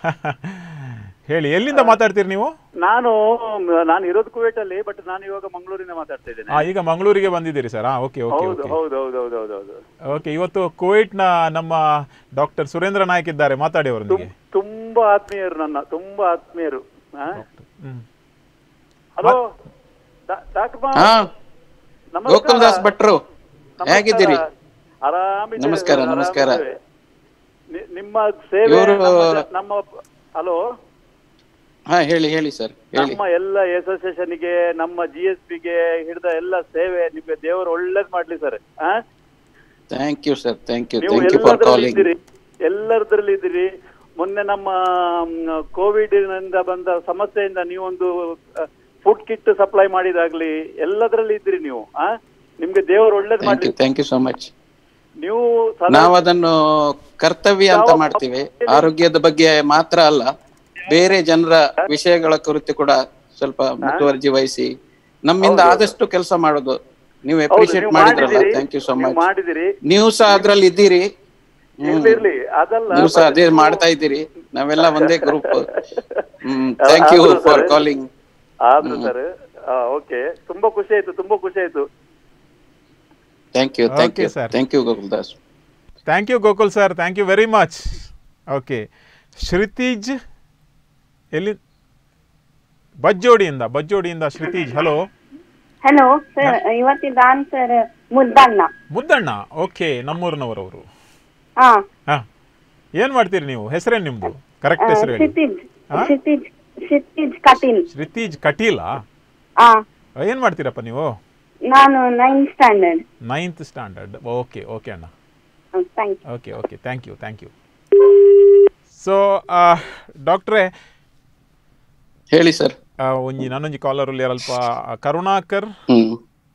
ಹೇಳಿ ಎಲ್ಲಿಂದ ಮಾತಾಡ್ತೀರಿ ನೀವು ನಾನು ನಾನು ಇರೋದು ಕುವೇಟ್ ಅಲ್ಲಿ ಬಟ್ ನಾನು ಇವಾಗ ಮಂಗಳೂರಿಂದ ಮಾತಾಡ್ತಾ ಇದ್ದೇನೆ ಆ, ಈಗ ಮಂಗಳೂರಿಗೆ ಬಂದಿದ್ದೀರಿ ಸರ್ ಹಾಂ ಓಕೆ ಓಕೆ ಹೌದು ಓಕೆ ಹೌದು ಹೌದು ಹೌದು ಹೌದು ಹೌದು ಓಕೆ ಇವತ್ತು ಕುವೈಟ್ನ ನಮ್ಮ ಡಾಕ್ಟರ್ ಸುರೇಂದ್ರ ನಾಯಕ್ ಇದ್ದಾರೆ ಮಾತಾಡಿ ಅವರೊಂದಿಗೆ ತುಂಬಾ ಆತ್ಮೀಯರು ನನ್ನ ತುಂಬಾ ಆತ್ಮೀಯರು ಹ್ಮ್ ಹಲೋ ಡಾಕ್ಟರ್ ಹಾ ಗೋಕುಲ್ದಾಸ್ ಭಟ್ರು ಹೇಗಿದ್ದೀರಿ ಆರಾಮಿದ್ದೇವೆ ನಮಸ್ಕಾರ, ಸರ್, ನಮಸ್ಕಾರ. ಆರಾಮಿದ್ದೇವೆ. ನಿ- ನಿಮ್ಮ ಸೇವೆ ಇವ್ರು- ನಮ್ಮ ಜ- ನಮ್ಮ ಹಲೋ ಹಾ ಹೇಳಿ ಹೇಳಿ ಸರ್ ಹೇಳಿ ನಮ್ಮ ಎಲ್ಲ ಅಸೋಸಿಯೇಷನ್ ಗೆ ನಮ್ಮ ಜಿ ಎಸ್ ಪಿ ಗೆ ಹಿಡಿದ ಎಲ್ಲ ಸೇವೆ ನಿಮ್ಗೆ ದೇವರು ಒಳ್ಳೇದ್ ಮಾಡ್ಲಿ sir thank you sir thank you ನೀವು ಥ್ಯಾಂಕ್ ಯು ಫಾರ್ ಎಲ್ಲದರಲ್ಲಿ ಕಾಲಿಂಗ್ ಇದ್ದೀರಿ ಎಲ್ಲರದ್ರಲ್ಲಿ ಇದ್ದೀರಿ ಮೊನ್ನೆ ನಮ್ಮ ಕೋವಿಡ್ ನಿಂದ ಬಂದ ಸಮಸ್ಯೆಯಿಂದ ನೀವೊಂದು ಫುಡ್ ಕಿಟ್ ಸಪ್ಲೈ ಮಾಡಿದಾಗ್ಲಿ ಎಲ್ಲದರಲ್ಲಿ ಇದ್ದೀರಿ ನೀವು ಆ ನಿಮ್ಗೆ ದೇವರು ಒಳ್ಳೇದ್ ಥ್ಯಾಂಕ್ ಮಾಡ್ಲಿ you thank you so much ನೀವು ಸದಾ- ನಾವು ಅದನ್ನು ಕರ್ತವ್ಯ ಅಂತ ಮಾಡ್ತೀವಿ ಆರೋಗ್ಯದ ಬಗ್ಗೆ ಮಾತ್ರ ಅಲ್ಲ ಬೇರೆ ಜನರ ವಿಷಯಗಳ ಕುರಿತು ಕೂಡ ಸ್ವಲ್ಪ ಮುತುವರ್ಜಿ ವಹಿಸಿ ನಮ್ಮಿಂದ ಆದಷ್ಟು ಕೆಲಸ ಮಾಡೋದು ನೀವು ಹೌದು, ಅಪ್ರಿಶಿಯೇಟ್ ನೀವು ಮಾಡಿದ್ರಲ್ಲ ಮಾಡಿದಿರಿ, ಥ್ಯಾಂಕ್ ಯು ಸೋ ನೀವು ಮಚ್ ಮಾಡಿದಿರಿ ನೀವು ಸಹ ಅದ್ರಲ್ಲಿ ಇದ್ದೀರಿ ಇರ್ಲಿ ಇರ್ಲಿ ಅದಲ್ಲ ನೀವು ಸಹ but ಅದೇ ನೀವು- ಮಾಡ್ತಾ ಇದ್ದೀರಿ ನಾವೆಲ್ಲ ಒಂದೇ ಗ್ರೂಪ್ ಹ್ಮ್ ಥ್ಯಾಂಕ್ ಯು ಆದ್ರೂ ಫಾರ್ sir, ಕಾಲಿಂಗ್ ಆದ್ರೂ ಸರ್ ಓಕೆ ತುಂಬಾ ಖುಷಿ ಆಯ್ತು ತುಂಬಾ ಖುಷಿ ಆಯ್ತು thank you thank Okay, you sir. Thank you Gokuldas thank you Gokul sir thank you very much okay ಶ್ರುತೀಜ್ ಎಲ್ಲಿ ಬಜ್ಜೋಡಿಯಿಂದ ಬಜ್ಜೋಡಿಯಿಂದ ಶ್ರುತೀಜ್ ಹಲೋ ಹಲೋ ಸರ್ ಇವತ್ತಿನ ಆನ್ಸರ್ ಮುದ್ದಣ್ಣ ಮುದ್ದಣ್ಣ ಓಕೆ ನಮ್ಮೂರಿನವರವರು ಹಾ ಹಾಂ ಏನು ಮಾಡ್ತೀರಿ ನೀವು ಹೆಸರೇನು ನಿಮ್ಮದು ಕರೆಕ್ಟ್ ಹೆಸರು ಹೇಳಿ ಕ್ಷಿತಿಜ್ ಹಾ? ಕ್ಷಿತಿಜ್ ಕ್ಷಿತಿಜ್ ಕಟೀಲ್ ಶ್ರುತೀಜ್ ಕಟೀಲ ಹಾ ಏನು ಮಾಡ್ತೀರಪ್ಪ ನೀವು ನಾನು ninth standard ninth standard okay okay ಅಣ್ಣ thank okay okay thank you thank you so ಡಾಕ್ಟ್ರೇ ಹೇಳಿ ಸರ್ ಒಂಜಿ ನಾನೊಂಜಿ ಕಾಲರಲ್ಲಿ ಅಲ್ಪ ಕರುಣಾಕರ್ ಹ್ಮ್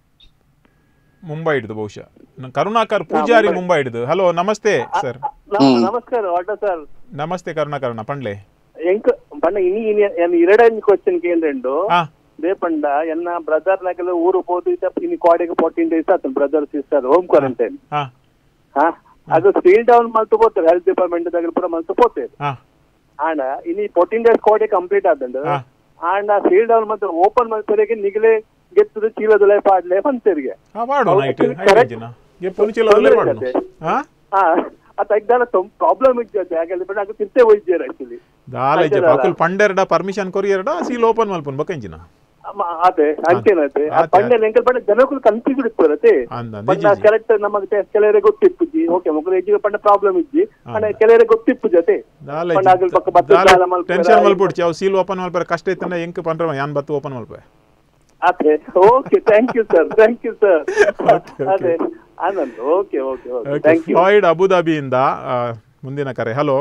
ಮುಂಬೈ ಹಿಡಿದು ಬಹುಶಃ ನ- ಕರುಣಾಕರ್ ಪೂಜಾರಿ ಮುಂಬೈ ಹಿಡಿದು ಹಲೋ ನಮಸ್ತೆ ಸರ್ ನಮಸ್ಕಾರ ಆಟೋ ಸರ್ ನಮಸ್ತೆ ಕರುಣಾಕರಣ ಪಂಡ್ಲೆ ಎಂಕ್ ಪಂಡ ಇನಿ ಇನಿ ಎನ್ ಎರಡನೇ ಕ್ವಶನ್ ಕೇಂದ್ರೆಂಡು ಹಾ ದೇಪಂಡ ಎನ್ನ ಬ್ರದರ್ ನಗಲು ಊರು ಹೋದು ಇನಿ ಕಾಡಿಗೆ ಫೋರ್ಟೀನ್ ಡೇಸ್ ಆತು ಬ್ರದರ್ ಸಿಸ್ಟರ್ ಹೋಮ್ ಕ್ವಾರಂಟೈನ್ ಹಾ ಹಾ ಅದು ಸೀಲ್ ಡೌನ್ ಮಲ್ತು ಪೋತಾರೆ ಹೆಲ್ತ್ ಡಿಪಾರ್ಟ್ಮೆಂಟ್ ದಾಗ ಪೂರ ಮಲ್ತು ಪೋತಾರೆ ಹಾ ಆಂಡ ಇನಿ ಫೋರ್ಟೀನ್ ಡೇಸ್ ಕೋಡೆ ಕಂಪ್ಲೀಟ್ ಆದಂಡು ಹಾ. ಆಂಡ ಸೀಲ್ ಡೌನ್ ಮತ್ತೆ ಓಪನ್ ಮಲ್ಪರಿಗೆ ನಿಗಲೇ ಗೆತ್ತದು ಚೀಲದೊಲೆ ಪಾಡ್ಲೆ ಮಂತರಿಗೆ ಹಾ ಮಾಡು ಹೌದು, ನೈಟ್ actually ಐದು correct. ಜನ ಗೆ ಪುನಿಚಿಲ್ಲದಲ್ಲೇ ತೊಂದ್ರೆ ಮಾಡು ಇದೆ. ಹಾ ಹಾ ಅತ್ತ ಎಗ್ದಾನ ಪ್ರಾಬ್ಲಮ್ ಇದ್ದದೆ ಹಾಗೆ ಬಟ್ ಅದು ತಿರ್ತೆ ಹೋಯ್ತಾರೆ ಆಕ್ಚುಲಿ ದಾಲೈಜೆ ಆಯ್ತಲ್ಲ. ಪಕ್ಕಲ್ ಪಂಡೆರಡ ಪರ್ಮಿಷನ್ ಕೊರಿಯರ್ಡ ಸೀಲ್ ಓಪನ್ ಮಲ್ಪನ್ ಬಕಂಜಿನ ಅದೇ ಅಂತೇನತೆ ಆತೆ, ಪಂಡೆ ಎಂಕಲ್ ಪಂಡ ಜನಕ್ಕೂ ಕನ್ಫ್ಯೂಸ್ ಇಡ್ತಾರತೆ ಅಂದ ಪಂಡ ನಿಜ ಕರೆಕ್ಟ್ ನಮಗೆ ಕೆಲವರಿಗೆ ಗೊತ್ತಿಪ್ಪುಜಿ ಓಕೆ ಮಕ್ಕಳು ಹೆಚ್ಚಿಗೆ ಪಂಡ ಪ್ರಾಬ್ಲಮ್ ಇಜ್ಜಿ ಪಂಡ ಕೆಲವರಿಗೆ ಗೊತ್ತಿಪ್ಪು ಜೊತೆ ಪಂಡ ಆಗಲ್ ಪಕ್ಕ ಬತ್ತ ಸಾಲ ಮಲ್ಪರ, ಟೆನ್ಷನ್ ಮಲ್ಪುಡ್ಚಿ ಅವು ಸೀಲ್ ಓಪನ್ ಮಲ್ಪರ ಕಷ್ಟ ಇತ್ತಂದ್ರೆ ಎಂಕ್ ಪಂಡ್ರ ಯಾನ್ ಬತ್ತು ಓಪನ್ ಮಲ್ಪೆ ಅದೇ okay thank you sir thank you sir ಅದೇ Anand okay okay okay thank you Floyd ಅಬುದಾಬಿಯಿಂದ ಆ, ಮುಂದಿನ ಕರೆ ಹಲೋ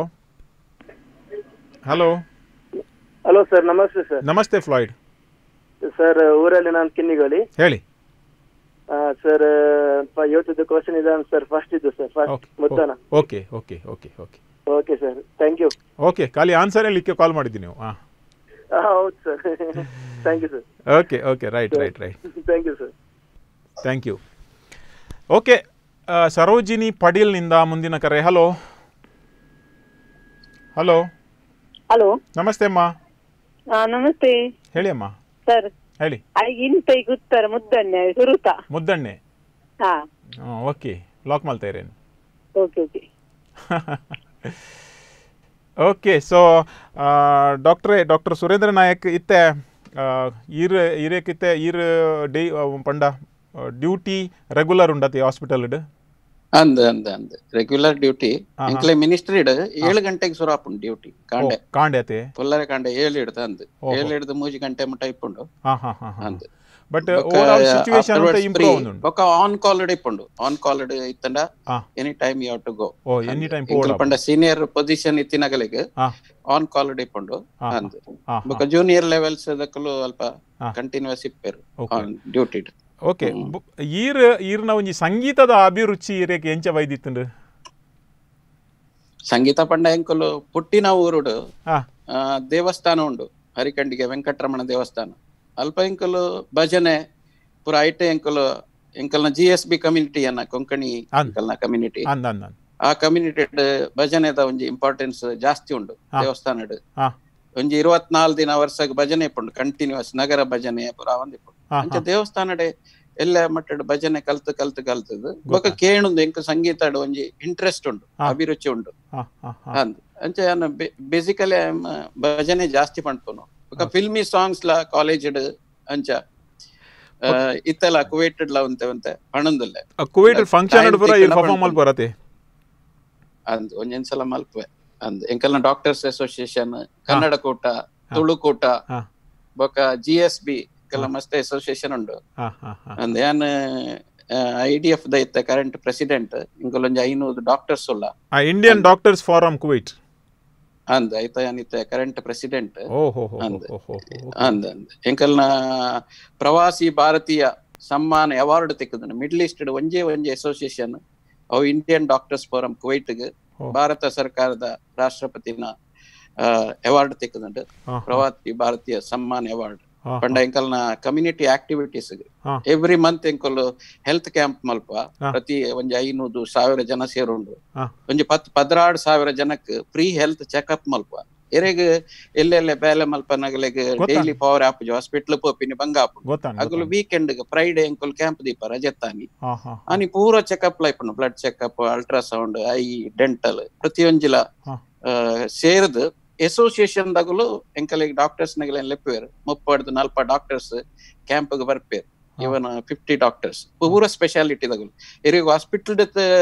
ಹಲೋ ಹಲೋ ಸರ್ ನಮಸ್ತೆ ಸರ್ ನಮಸ್ತೆ ಫ್ಲಾಯ್ಡ್ ಸರ್ ಊರಲ್ಲಿ ನಾನು ಕಿನ್ನಿಗೋಳಿ ಹೇಳಿ ಸರ್ ಇವತ್ತಿದ್ದು ಕ್ವಶನ್ ಇದೆ ಸರ್ ಫಸ್ಟ್ ಇದ್ದು ಸರ್ ಫಸ್ಟ್ ಓಕೆ ಮುದ್ದಾನ okay okay okay okay okay sir thank you okay ಖಾಲಿ ಆನ್ಸರ್ ಹೇಳಲಿಕ್ಕೆ ಕಾಲ್ ಮಾಡಿದ್ದೀನಿ ನೀವು ಹಾಂ ಹೌದು sir thank you sir okay okay right right right thank you sir thank you okay Sarojini ಪಡೀಲ್ನಿಂದ ಮುಂದಿನ ಕರೆ ಹಲೋ ಹಲೋ ಹಲೋ ನಮಸ್ತೆ ಅಮ್ಮ ನಮಸ್ತೆ ಹೇಳಿ ಅಮ್ಮ ಸರ್ ಹೇಳಿ ಇಂತ ಗುತ್ತರ ಮುದ್ದನ್ನೆ ಸುರುತ ಮುದ್ದಣ್ಣೆ ಹಾ ಹಾಂ ಓಕೆ ಲಾಕ್ ಮಾಡ್ತಾ ಇರೇನು ಓಕೆ ಓಕೆ ಓಕೆ ಸೊ ಡಾಕ್ಟ್ರೇ ಡಾಕ್ಟರ್ ಸುರೇಂದ್ರ ನಾಯಕ್ ಇತ್ತೆ ಆ, ಈರ್ ಈರೇಕಿತ್ತೆ ಈರ್ ಡೇ ಪಂಡ ಡ್ಯೂಟಿ ರೆಗ್ಯುಲರ್ ಉಂಡತಿ ಹಾಸ್ಪಿಟಲ್ ಅಂದ ಅಂದ ಅಂದ ರೆಗ್ಯುಲರ್ ಡ್ಯೂಟಿ ಆಹಾ. ಎಂಕ್ಲೆ ಮಿನಿಸ್ಟ್ರಿ ಇಡ ಏಳು ಗಂಟೆಗೆ ಶುರು ಆಪುಂಡು ಡ್ಯೂಟಿ ಕಾಂಡೆ ಕಾಂಡ್ಯತೆ ಪುಲ್ಲರೆ ಕಾಂಡೆ ಏಳು ಹಿಡ್ದ ಅಂದ್ ಓಹೋ. ಏಳು ಹಿಡ್ದು ಮೂಜಿ ಗಂಟೆ ಮುಟ್ಟ ಇಪ್ಪುಂಡು ಹಾಂ ಹಾಂ ಹಾಂ ಹಾಂ ಅಂದ್ ಬಟ್ ಓವರ್ ಆಲ್ ಸಿಚುವೇಶನ್ ಅಂತ ಇಂಪ್ರೂವ್ ಉಂಡು ಬೊಕ್ಕ ಆನ್ ಕಾಲ್ ಇಪ್ಪುಂಡು ಆನ್ ಕಾಲ್ ಇತ್ತಂಡ ಆ. Any time you to go ಓ ಎನಿ ಟೈಮ್ ಎಂಕಲ್ ಪಂಡ ಸೀನಿಯರ್ ಪೊಸಿಷನ್ ಇತ್ತಿನಗಲಿಗೆ ಹಾಂ ಆನ್ ಕಾಲ್ ಇಪ್ಪುಂಡು ಹಾ, ಅಂದ್ ಹಾಂ ಬೊಕ್ಕ ಜೂನಿಯರ್ ಲೆವೆಲ್ಸ್ ದಕ್ಕಲು ಅಲ್ಪ ಹಾ. ಕಂಟಿನ್ಯೂಸ್ ಇಪ್ಪೇರು Okay. ಆನ್ ಡ್ಯೂಟಿ ಓಕೆ ಈರ್ ಈರ್ನ ಒಂಜಿ ಸಂಗೀತದ ಅಭಿರುಚಿ ಇರೇಕೆ ಎಂಚ ವೈದಿತ್ತುಂಡು ಸಂಗೀತ ಪಂಡ ಎಂಕುಲು ಪುಟ್ಟಿನ ಊರುಡು ಹಾಂ ಆ, ದೇವಸ್ಥಾನ ಉಂಡು ಹರಿಕಂಡಿಗೆ ವೆಂಕಟರಮಣ ದೇವಸ್ಥಾನ ಅಲ್ಪ ಎಂಕುಲು ಭಜನೆ ಪೂರ ಐಟೆ ಎಂಕುಲು ಎಂಕಲ್ನ ಜಿ ಎಸ್ ಬಿ ಕಮ್ಯುನಿಟಿ ಅನ್ನ ಕೊಂಕಣಿ ಅಂದ್. ಎಂಕಲ್ನ ಕಮ್ಯುನಿಟಿ ಅಂದ ಅಂದ ಆ ಕಮ್ಯುನಿಟೆಡ್ ಭಜನೆದ ಒಂಜಿ ಇಂಪಾರ್ಟೆನ್ಸ್ ಜಾಸ್ತಿ ಉಂಡು ಹಾ. ದೇವಸ್ಥಾನಡ್ ಹಾ. ಒಂಜಿ ಇರುವತ್ನಾಲ್ ದಿನ ವರ್ಷಗ್ ಭಜನೆ ಇಪ್ಪುಂಡು ಕಂಟಿನ್ಯೂಸ್ ನಗರ ಭಜನೆ ಪುರ ಒಂದ್ ಇಪ್ಪುಂಡು ಹಾ, ಅಂಚ ಹಾ. ದೇವಸ್ಥಾನಡೆ ಎಲ್ಲ ಮಟ್ಟಡ್ ಭಜನೆ ಕಲ್ತು ಕಲ್ತು ಕಲ್ತದ್ ಬೊಕ ಕೇಣುಂದು ಎಂಕ್ ಸಂಗೀತಡ್ ಒಂಜಿ ಇಂಟ್ರೆಸ್ಟ್ ಉಂಡು ಹಾ. ಅಭಿರುಚಿ ಉಂಡು ಹಾ, ಹಾ, ಹಾ. ಅಂದ್ ಅಂಚ ಬೇಸಿಕಲಿ ಭಜನೆ ಜಾಸ್ತಿ ಪಂಡ್ಪುನು ಬೊಕ ಫಿಲ್ಮಿ ಸಾಂಗ್ಸ್ ಲ ಕಾಲೇಜ್ ಅಂಚ ಆ, ಇತ್ತೆಲ ಕುವೇಟಡ್ ಲ ಒಂತೆ ಒಂತೆ ಪಣಂದುಲ್ಲೆ ಆ ಕುವೈಟ್ ಫಂಕ್ಷನ್ Time ಪೂರ ತಿಕ್ಕುನ ಇಲ್ಲಿ ಪರ್ಫಾರ್ಮ್ ಬಂತು. ಮಲ್ಪರತೆ ಅಂದ್ ಒಂಜೊಂದ್ಸಲ ಮಲ್ಪುವೆ ಅಂದ್ ಎಂಕಲ್ನ ಡಾಕ್ಟರ್ಸ್ ಅಸೋಸಿಯೇಷನ್ ಕನ್ನಡ ಕೂಟ ತುಳು ಕೂಟ ಹಾ. ಬೊಕ ಜಿ ಎಸ್ ಬಿ ಕೆಲ ಮಸ್ತ್ ಅಸೋಸಿಯೇಷನ್ ಉಂಡು ಹಾ ಹಾ ಹಾ ಅಂದ್ ಯಾನ್ ಐ ಡಿ ಎಫ್ ದ ಇತ್ತ ಕರೆಂಟ್ ಪ್ರೆಸಿಡೆಂಟ್ ಇಂಕೊಲೊಂಜಿ ಐನೂರು ಡಾಕ್ಟರ್ಸ್ ಉಲ್ಲ ಆ ಇಂಡಿಯನ್ ಡಾಕ್ಟರ್ಸ್ ಫಾರಂ ಕುವೈಟ್ ಅಂದ್ ಐತ ಯಾನ್ ಇತ್ತ ಕರೆಂಟ್ ಪ್ರೆಸಿಡೆಂಟ್ ಓ ಹೋ ಹೋ ಅಂದ್. ಹೋ ಹೋ ಹೋ ಅಂದ್ ಅಂದ್ ಎಂಕಲ್ನ ಪ್ರವಾಸಿ ಭಾರತೀಯ ಸಮ್ಮಾನ ಅವಾರ್ಡ್ ತೆಕ್ಕದನು ಮಿಡ್ಲ್ ಈಸ್ಟ್ ಒಂಜೇ ಒಂಜಿ ಅಸೋಸಿಯೇಷನ್ ಅವು ಇಂಡಿಯನ್ ಡಾಕ್ಟರ್ಸ್ ಫೋರಂ ಕುವೈಟ್ಗ್ ಓ. ಭಾರತ ಸರ್ಕಾರದ ರಾಷ್ಟ್ರಪತಿನ ಅವಾರ್ಡ್ ತೆಕ್ಕದುಂಡು ಹಾ, ಹಾ, ಪ್ರವಾಸಿ ಭಾರತೀಯ ಸಮ್ಮಾನ್ ಅವಾರ್ಡ್ ಹಾ, ಪಂಡ ಎಂಕಲ್ನ ಕಮ್ಯುನಿಟಿ ಆಕ್ಟಿವಿಟೀಸ್ ಹಾ. ಎವ್ರಿ ಮಂತ್ ಎಂಕಲ್ ಹೆಲ್ತ್ ಕ್ಯಾಂಪ್ ಮಲ್ಪ ಹಾ. ಪ್ರತಿ ಒಂಜಿ ಐನೂರು ಸಾವಿರ ಜನ ಸೇರುಂಡು ಹಾ. ಒಂಜಿ ಪತ್ ಪದ್ರಾಡ್ ಸಾವಿರ ಜನಕ್ ಫ್ರೀ ಹೆಲ್ತ್ ಚೆಕಪ್ ಮಲ್ಪ ಎರೆಗ್ ಎಲ್ಲೆಲ್ಲೆ ಬೇಲೆ ಮಲ್ಪನಗಲೆಗ್ ಗೊತ್ತಾ? ಡೈಲಿ ಪವರ್ ಆಪ್ ಹಾಸ್ಪಿಟಲ್ ಪೋಪಿನಿ ಬಂಗಾಪು ಗೊತ್ತಾನ ಅಗಲು ವೀಕೆಂಡ್ ಫ್ರೈಡೆ ಎಂಕುಲ್ ಕ್ಯಾಂಪ್ ದೀಪ ರಜೆತ್ತಾನಿ ಹಾ ಹಾ ಆನಿ ಪೂರ ಚೆಕಪ್ ಲೈಪುಂಡು ಬ್ಲಡ್ ಚೆಕಪ್ ಅಲ್ಟ್ರಾಸೌಂಡ್ ಐ ಡೆಂಟಲ್ ಪ್ರತಿಯೊಂಜಿಲ ಹಾ. ಸೇರ್ದು ಅಸೋಸಿಯೇಷನ್ ದಾಗಲು ಎಂಕಲಿಗೆ ಡಾಕ್ಟರ್ಸ್ ನಗಲ ಲೆಪ್ಪುವೆರ್ ಮುಪ್ಪಡ್ದು ನಲ್ಪ ಡಾಕ್ಟರ್ಸ್ ಕ್ಯಾಂಪ್ ಬರ್ಪೇರ್ ಹಾ. ಇವನ್ ಫಿಫ್ಟಿ ಡಾಕ್ಟರ್ಸ್ ಪೂರ ಸ್ಪೆಷಾಲಿಟಿ ದಾಗಲು ಇರಿಗ ಹಾಸ್ಪಿಟಲ್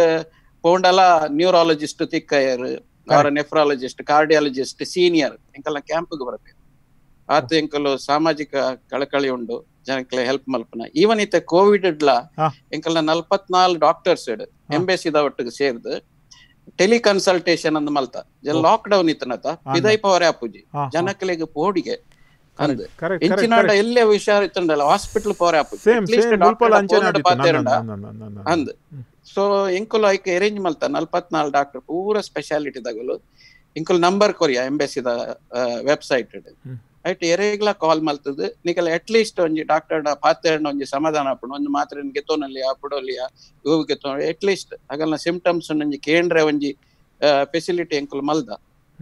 ಪೋಂಡಲ ನ್ಯೂರಾಲಜಿಸ್ಟ್ ತಿಕ್ಕಯರ್ ಅವರ ನೆಫ್ರಾಲಜಿಸ್ಟ್ ಕಾರ್ಡಿಯಾಲಜಿಸ್ಟ್ ಸೀನಿಯರ್ ಎಂಕಲ್ಲ ಕ್ಯಾಂಪ್ ಬರ್ಪೇರ್ ಆತ ಎಂಕಲು ಸಾಮಾಜಿಕ ಕಳಕಳಿ ಉಂಡು ಜನಕ್ಲೆ ಹೆಲ್ಪ್ ಮಲ್ಪನ ಈವನ್ ಇತ್ತೆ ಕೋವಿಡ್ ಲ ಹಾ. ಎಂಕಲ್ನ ನಲ್ಪತ್ನಾಲ್ ಡಾಕ್ಟರ್ಸ್ ಎಂಬೆಸಿದ ಒಟ್ಟಿಗೆ ಸೇರ್ದು ಟೆಲಿ ಕನ್ಸಲ್ಟೇಷನ್ ಅಂದ್ ಮಲ್ತ ಲಾಕ್ ಡೌನ್ ಇತ್ತನತ ಪಿದೈ ಪವರ್ ಆಪುಜಿ ಹಾ, ಹಾ. ಜನಕ್ಲೆಗ್ ಪೋಡಿಗೆ ಅಂದ್ ಕರೆಕ್ಟ್ ಎಂಚಿನಾಡ ಎಲ್ಲೇ ಹುಷಾರ್ ಇತ್ತಂಡಲ್ಲ ಹಾಸ್ಪಿಟಲ್ ಪವರ್ ಆಪುಜಿ ಸೇಮ್ ಸೇಮ್ ಮುಲ್ಪಲ್ ಅಂಚನೆ ಆದಿತ್ತು ಅಂದ್ ಸೊ ಎಂಕುಲು ಐಕ್ ಅರೇಂಜ್ ಮಲ್ತ ನಲ್ಪತ್ನಾಲ್ ಡಾಕ್ಟರ್ ಪೂರ ಸ್ಪೆಷಾಲಿಟಿ ದಾಗಲು ಇಂಕುಲ್ ನಂಬರ್ ಕೊರಿಯ ಎಂಬೆಸಿದ ವೆಬ್ಸೈಟ್ ಹ್ಮ್. ಐಟ್ ಎರೆಗ್ಲ ಕಾಲ್ ಮಲ್ತದ್ ನಿಕಲ್ ಅಟ್ ಲೀಸ್ಟ್ ಒಂಜಿ ಡಾಕ್ಟರ್ ಪಾತೆರ್ನ ಒಂಜಿ ಸಮಾಧಾನ ಆಪುಂಡು ಒಂದು ಮಾತ್ರೆ ಗೆತ್ತೋನಲ್ಲಿಯ ಪುಡೋಲಿಯ ಇವು ಗೆತ್ತೋ ಅಟ್ ಲೀಸ್ಟ್ ಅಗಲ್ನ ಸಿಂಪ್ಟಮ್ಸ್ ಒಂಜಿ ಕೇಂದ್ರ ಒಂಜಿ ಫೆಸಿಲಿಟಿ ಎಂಕುಲ್ ಮಲ್ದ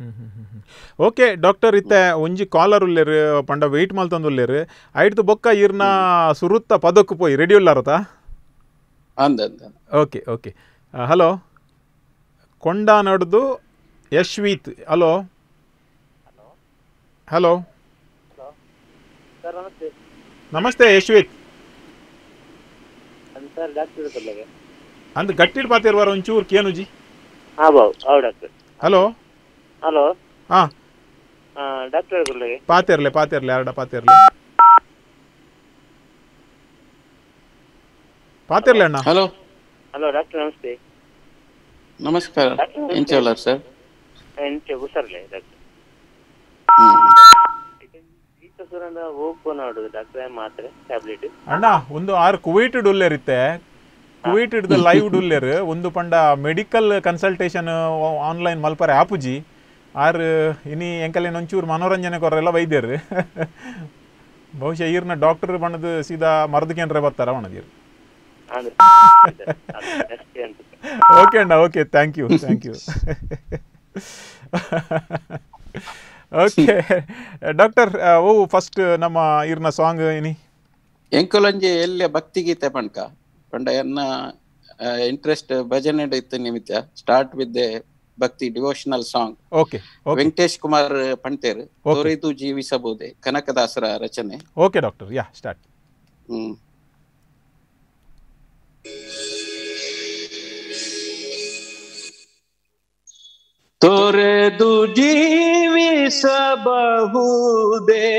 ಓಕೆ ಡಾಕ್ಟರ್ ಇತ್ತೆ ಒಂಜಿ ಕಾಲರ್ ಉಲ್ಲೇರು ಪಂಡ ವೆಯ್ಟ್ ಮಲ್ತಂದು ಉಲ್ಲೇರು ಐಟ್ದು ಬೊಕ್ಕ ಇರ್ನ ಸುರುತ್ತ ಪದಕ್ಕು ಪೋಯಿ ರೆಡಿ ಉಲ್ಲಾರತ ಅಂದ್ ಅಂದ್ ಓಕೆ ಓಕೆ ಹಲೋ ಕೊಂಡ ನಡ್ದು ಯಶ್ವೀತ್ ಹಲೋ ಹಲೋ ಸರ್ ನಮಸ್ತೆ ನಮಸ್ತೆ ಯಶ್ವೀತ್ ಅದು ಸರ್ ಡಾಕ್ಟರ್ ಇರುತ್ತಲ್ಲ ಅಂದ್ ಗಟ್ಟಿಡ್ ಪಾತಿರ್ವಾರ ಒಂಚೂರು ಕೇನುಜಿ ಹಾಂ ಬಾವು ಹೌದು ಡಾಕ್ಟರ್ ಹಲೋ ಹಲೋ ಹಾ ಹಾಂ ಡಾಕ್ಟರ್ ಇರುತ್ತಲ್ಲ ಪಾತಿರ್ಲೆ ಪಾತಿರ್ಲೆ ಎರಡ ಪಾತಿರ್ಲೆ ಪಾತಿರ್ಲೆ ಅಣ್ಣ ಹಲೋ ಹಲೋ ಡಾಕ್ಟರ್ ನಮಸ್ತೆ ನಮಸ್ಕಾರ ಎಂಚಲ್ಲ ಸರ್ ಎಂಚೆ ಹುಷಾರಿಲ್ಲ ಡಾಕ್ಟರ್ ಈತ ಸುರಂದ ಹೋಗ್ಕೊ ನೋಡುದು ಡಾಕ್ಟರ್ ಮಾತ್ರೆ ಟ್ಯಾಬ್ಲೆಟ್ ಅಣ್ಣ ಒಂದು ಆರು ಕುವೈಟೆಡ್ ಉಲ್ಲೇರಿತ್ತೆ ಕುವೈಟೆಡ್ ಲೈವ್ ಉಲ್ಲೇರ್ ಒಂದು ಪಂಡ ಮೆಡಿಕಲ್ ಕನ್ಸಲ್ಟೇಷನ್ ಆನ್ಲೈನ್ ಮಲ್ಪರೆ ಆಪುಜಿ ಆರ್ ಇನಿ ಎಂಕಲೇನು ಒಂಚೂರು ಮನೋರಂಜನೆ ಕೊರೆಲ್ಲ ವೈದ್ಯರು ಬಹುಶಃ ಈರ್ನ ಡಾಕ್ಟರ್ ಬಣ್ಣದ ಸೀದಾ ಮರದಕೇನ್ರೆ ಬರ್ತಾರ ಅವಣದೀರ್ ಅಂದ್ರೆ ಅಷ್ಟೇ ಅಂತ ಓಕೆ ಅಣ್ಣ okay thank you thank you okay doctor ಓ ಫಸ್ಟ್ ನಮ್ಮ ಈರ್ನ ಸಾಂಗ್ ಇನಿ ಎಂಕುಲೊಂಜಿ ಎಲ್ಲೆ ಭಕ್ತಿ ಗೀತೆ ಪಂಡ್ಕ ಪಂಡ ಎನ್ನ ಇಂಟ್ರೆಸ್ಟ್ ಭಜನೆ ಇತ್ತು ನಿಮಿತ್ತ start with the bhakti devotional song okay okay Venkatesh Kumar ಪಂಟೇರ್ Okay. ತೊರೆದು ಜೀವಿಸಬಹುದೇ ಕನಕದಾಸರ ರಚನೆ okay doctor yeah start hmm ತೊರೆದು ಜೀವಿಸಬಹುದೇ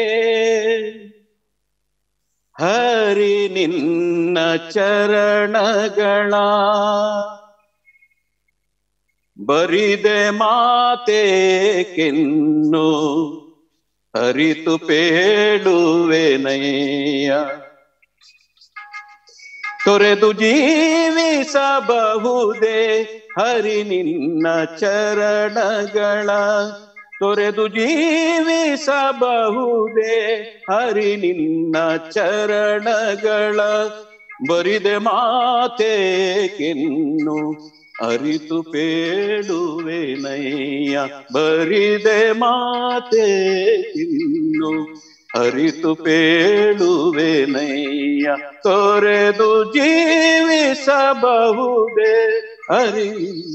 ಹರಿ ನಿನ್ನ ಚರಣಗಳ ಬರಿದೆ ಮಾತೇಕೆನ್ನು ಅರಿತು ಪೇಳುವೆನಯ್ಯ ತೊರೆದು ಜೀವಿಸಬಹುದೇ ಹರಿ ನಿನ್ನ ಚರಣಗಳ ತೊರೆದು ಜೀವಿಸಬಹುದೇ ಹರಿ ನಿನ್ನ ಚರಣಗಳ ಬರಿದೆ ಮಾತೇಕೆನ್ನು ಅರಿತು ಪೇಳುವೆನಯ್ಯ ಬರಿದೆ ಮಾತೆ ಇನ್ನು ಅರಿತು ಪೇಳುವೆನಯ್ಯ ತೊರೆದು ಜೀವಿಸಬಹುದೇ ಅರಿ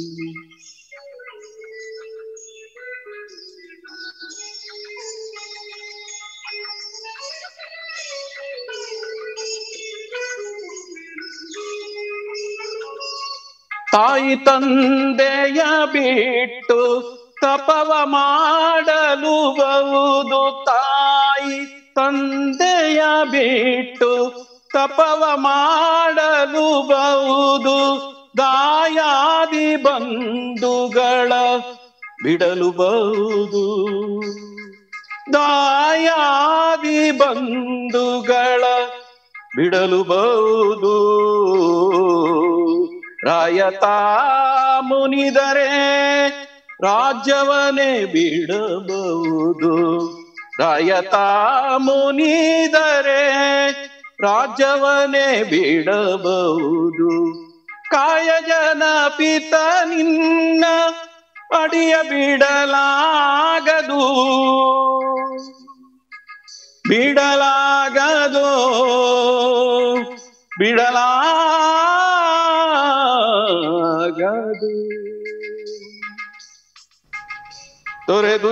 ತಾಯಿ ತಂದೆಯ ಬಿಟ್ಟು ತಪವ ಮಾಡಲು ಬಹುದು ತಾಯಿ ತಂದೆಯ ಬಿಟ್ಟು ತಪವ ಮಾಡಲು ಬಹುದು ದಾಯಾದಿ ಬಂಧುಗಳ ಬಿಡಲು ಬಹುದು ದಾಯಾದಿ ಬಂಧುಗಳ ಬಿಡಲು ಬಹುದು ರಾಯತ ಮುನಿದರೆ ರಾಜ್ಯವನ್ನೇ ಬಿಡಬಹುದು ರಾಯತ ಮುನಿದರೆ ರಾಜ್ಯವನ್ನೇ ಬಿಡಬಹುದು ಕಾಯಜನ ಪಿತ ನಿನ್ನ ಅಡಿಯ ಬಿಡಲಾಗದು ಬಿಡಲಾಗದು ಬಿಡಲಾಗದು ತೊರೆದು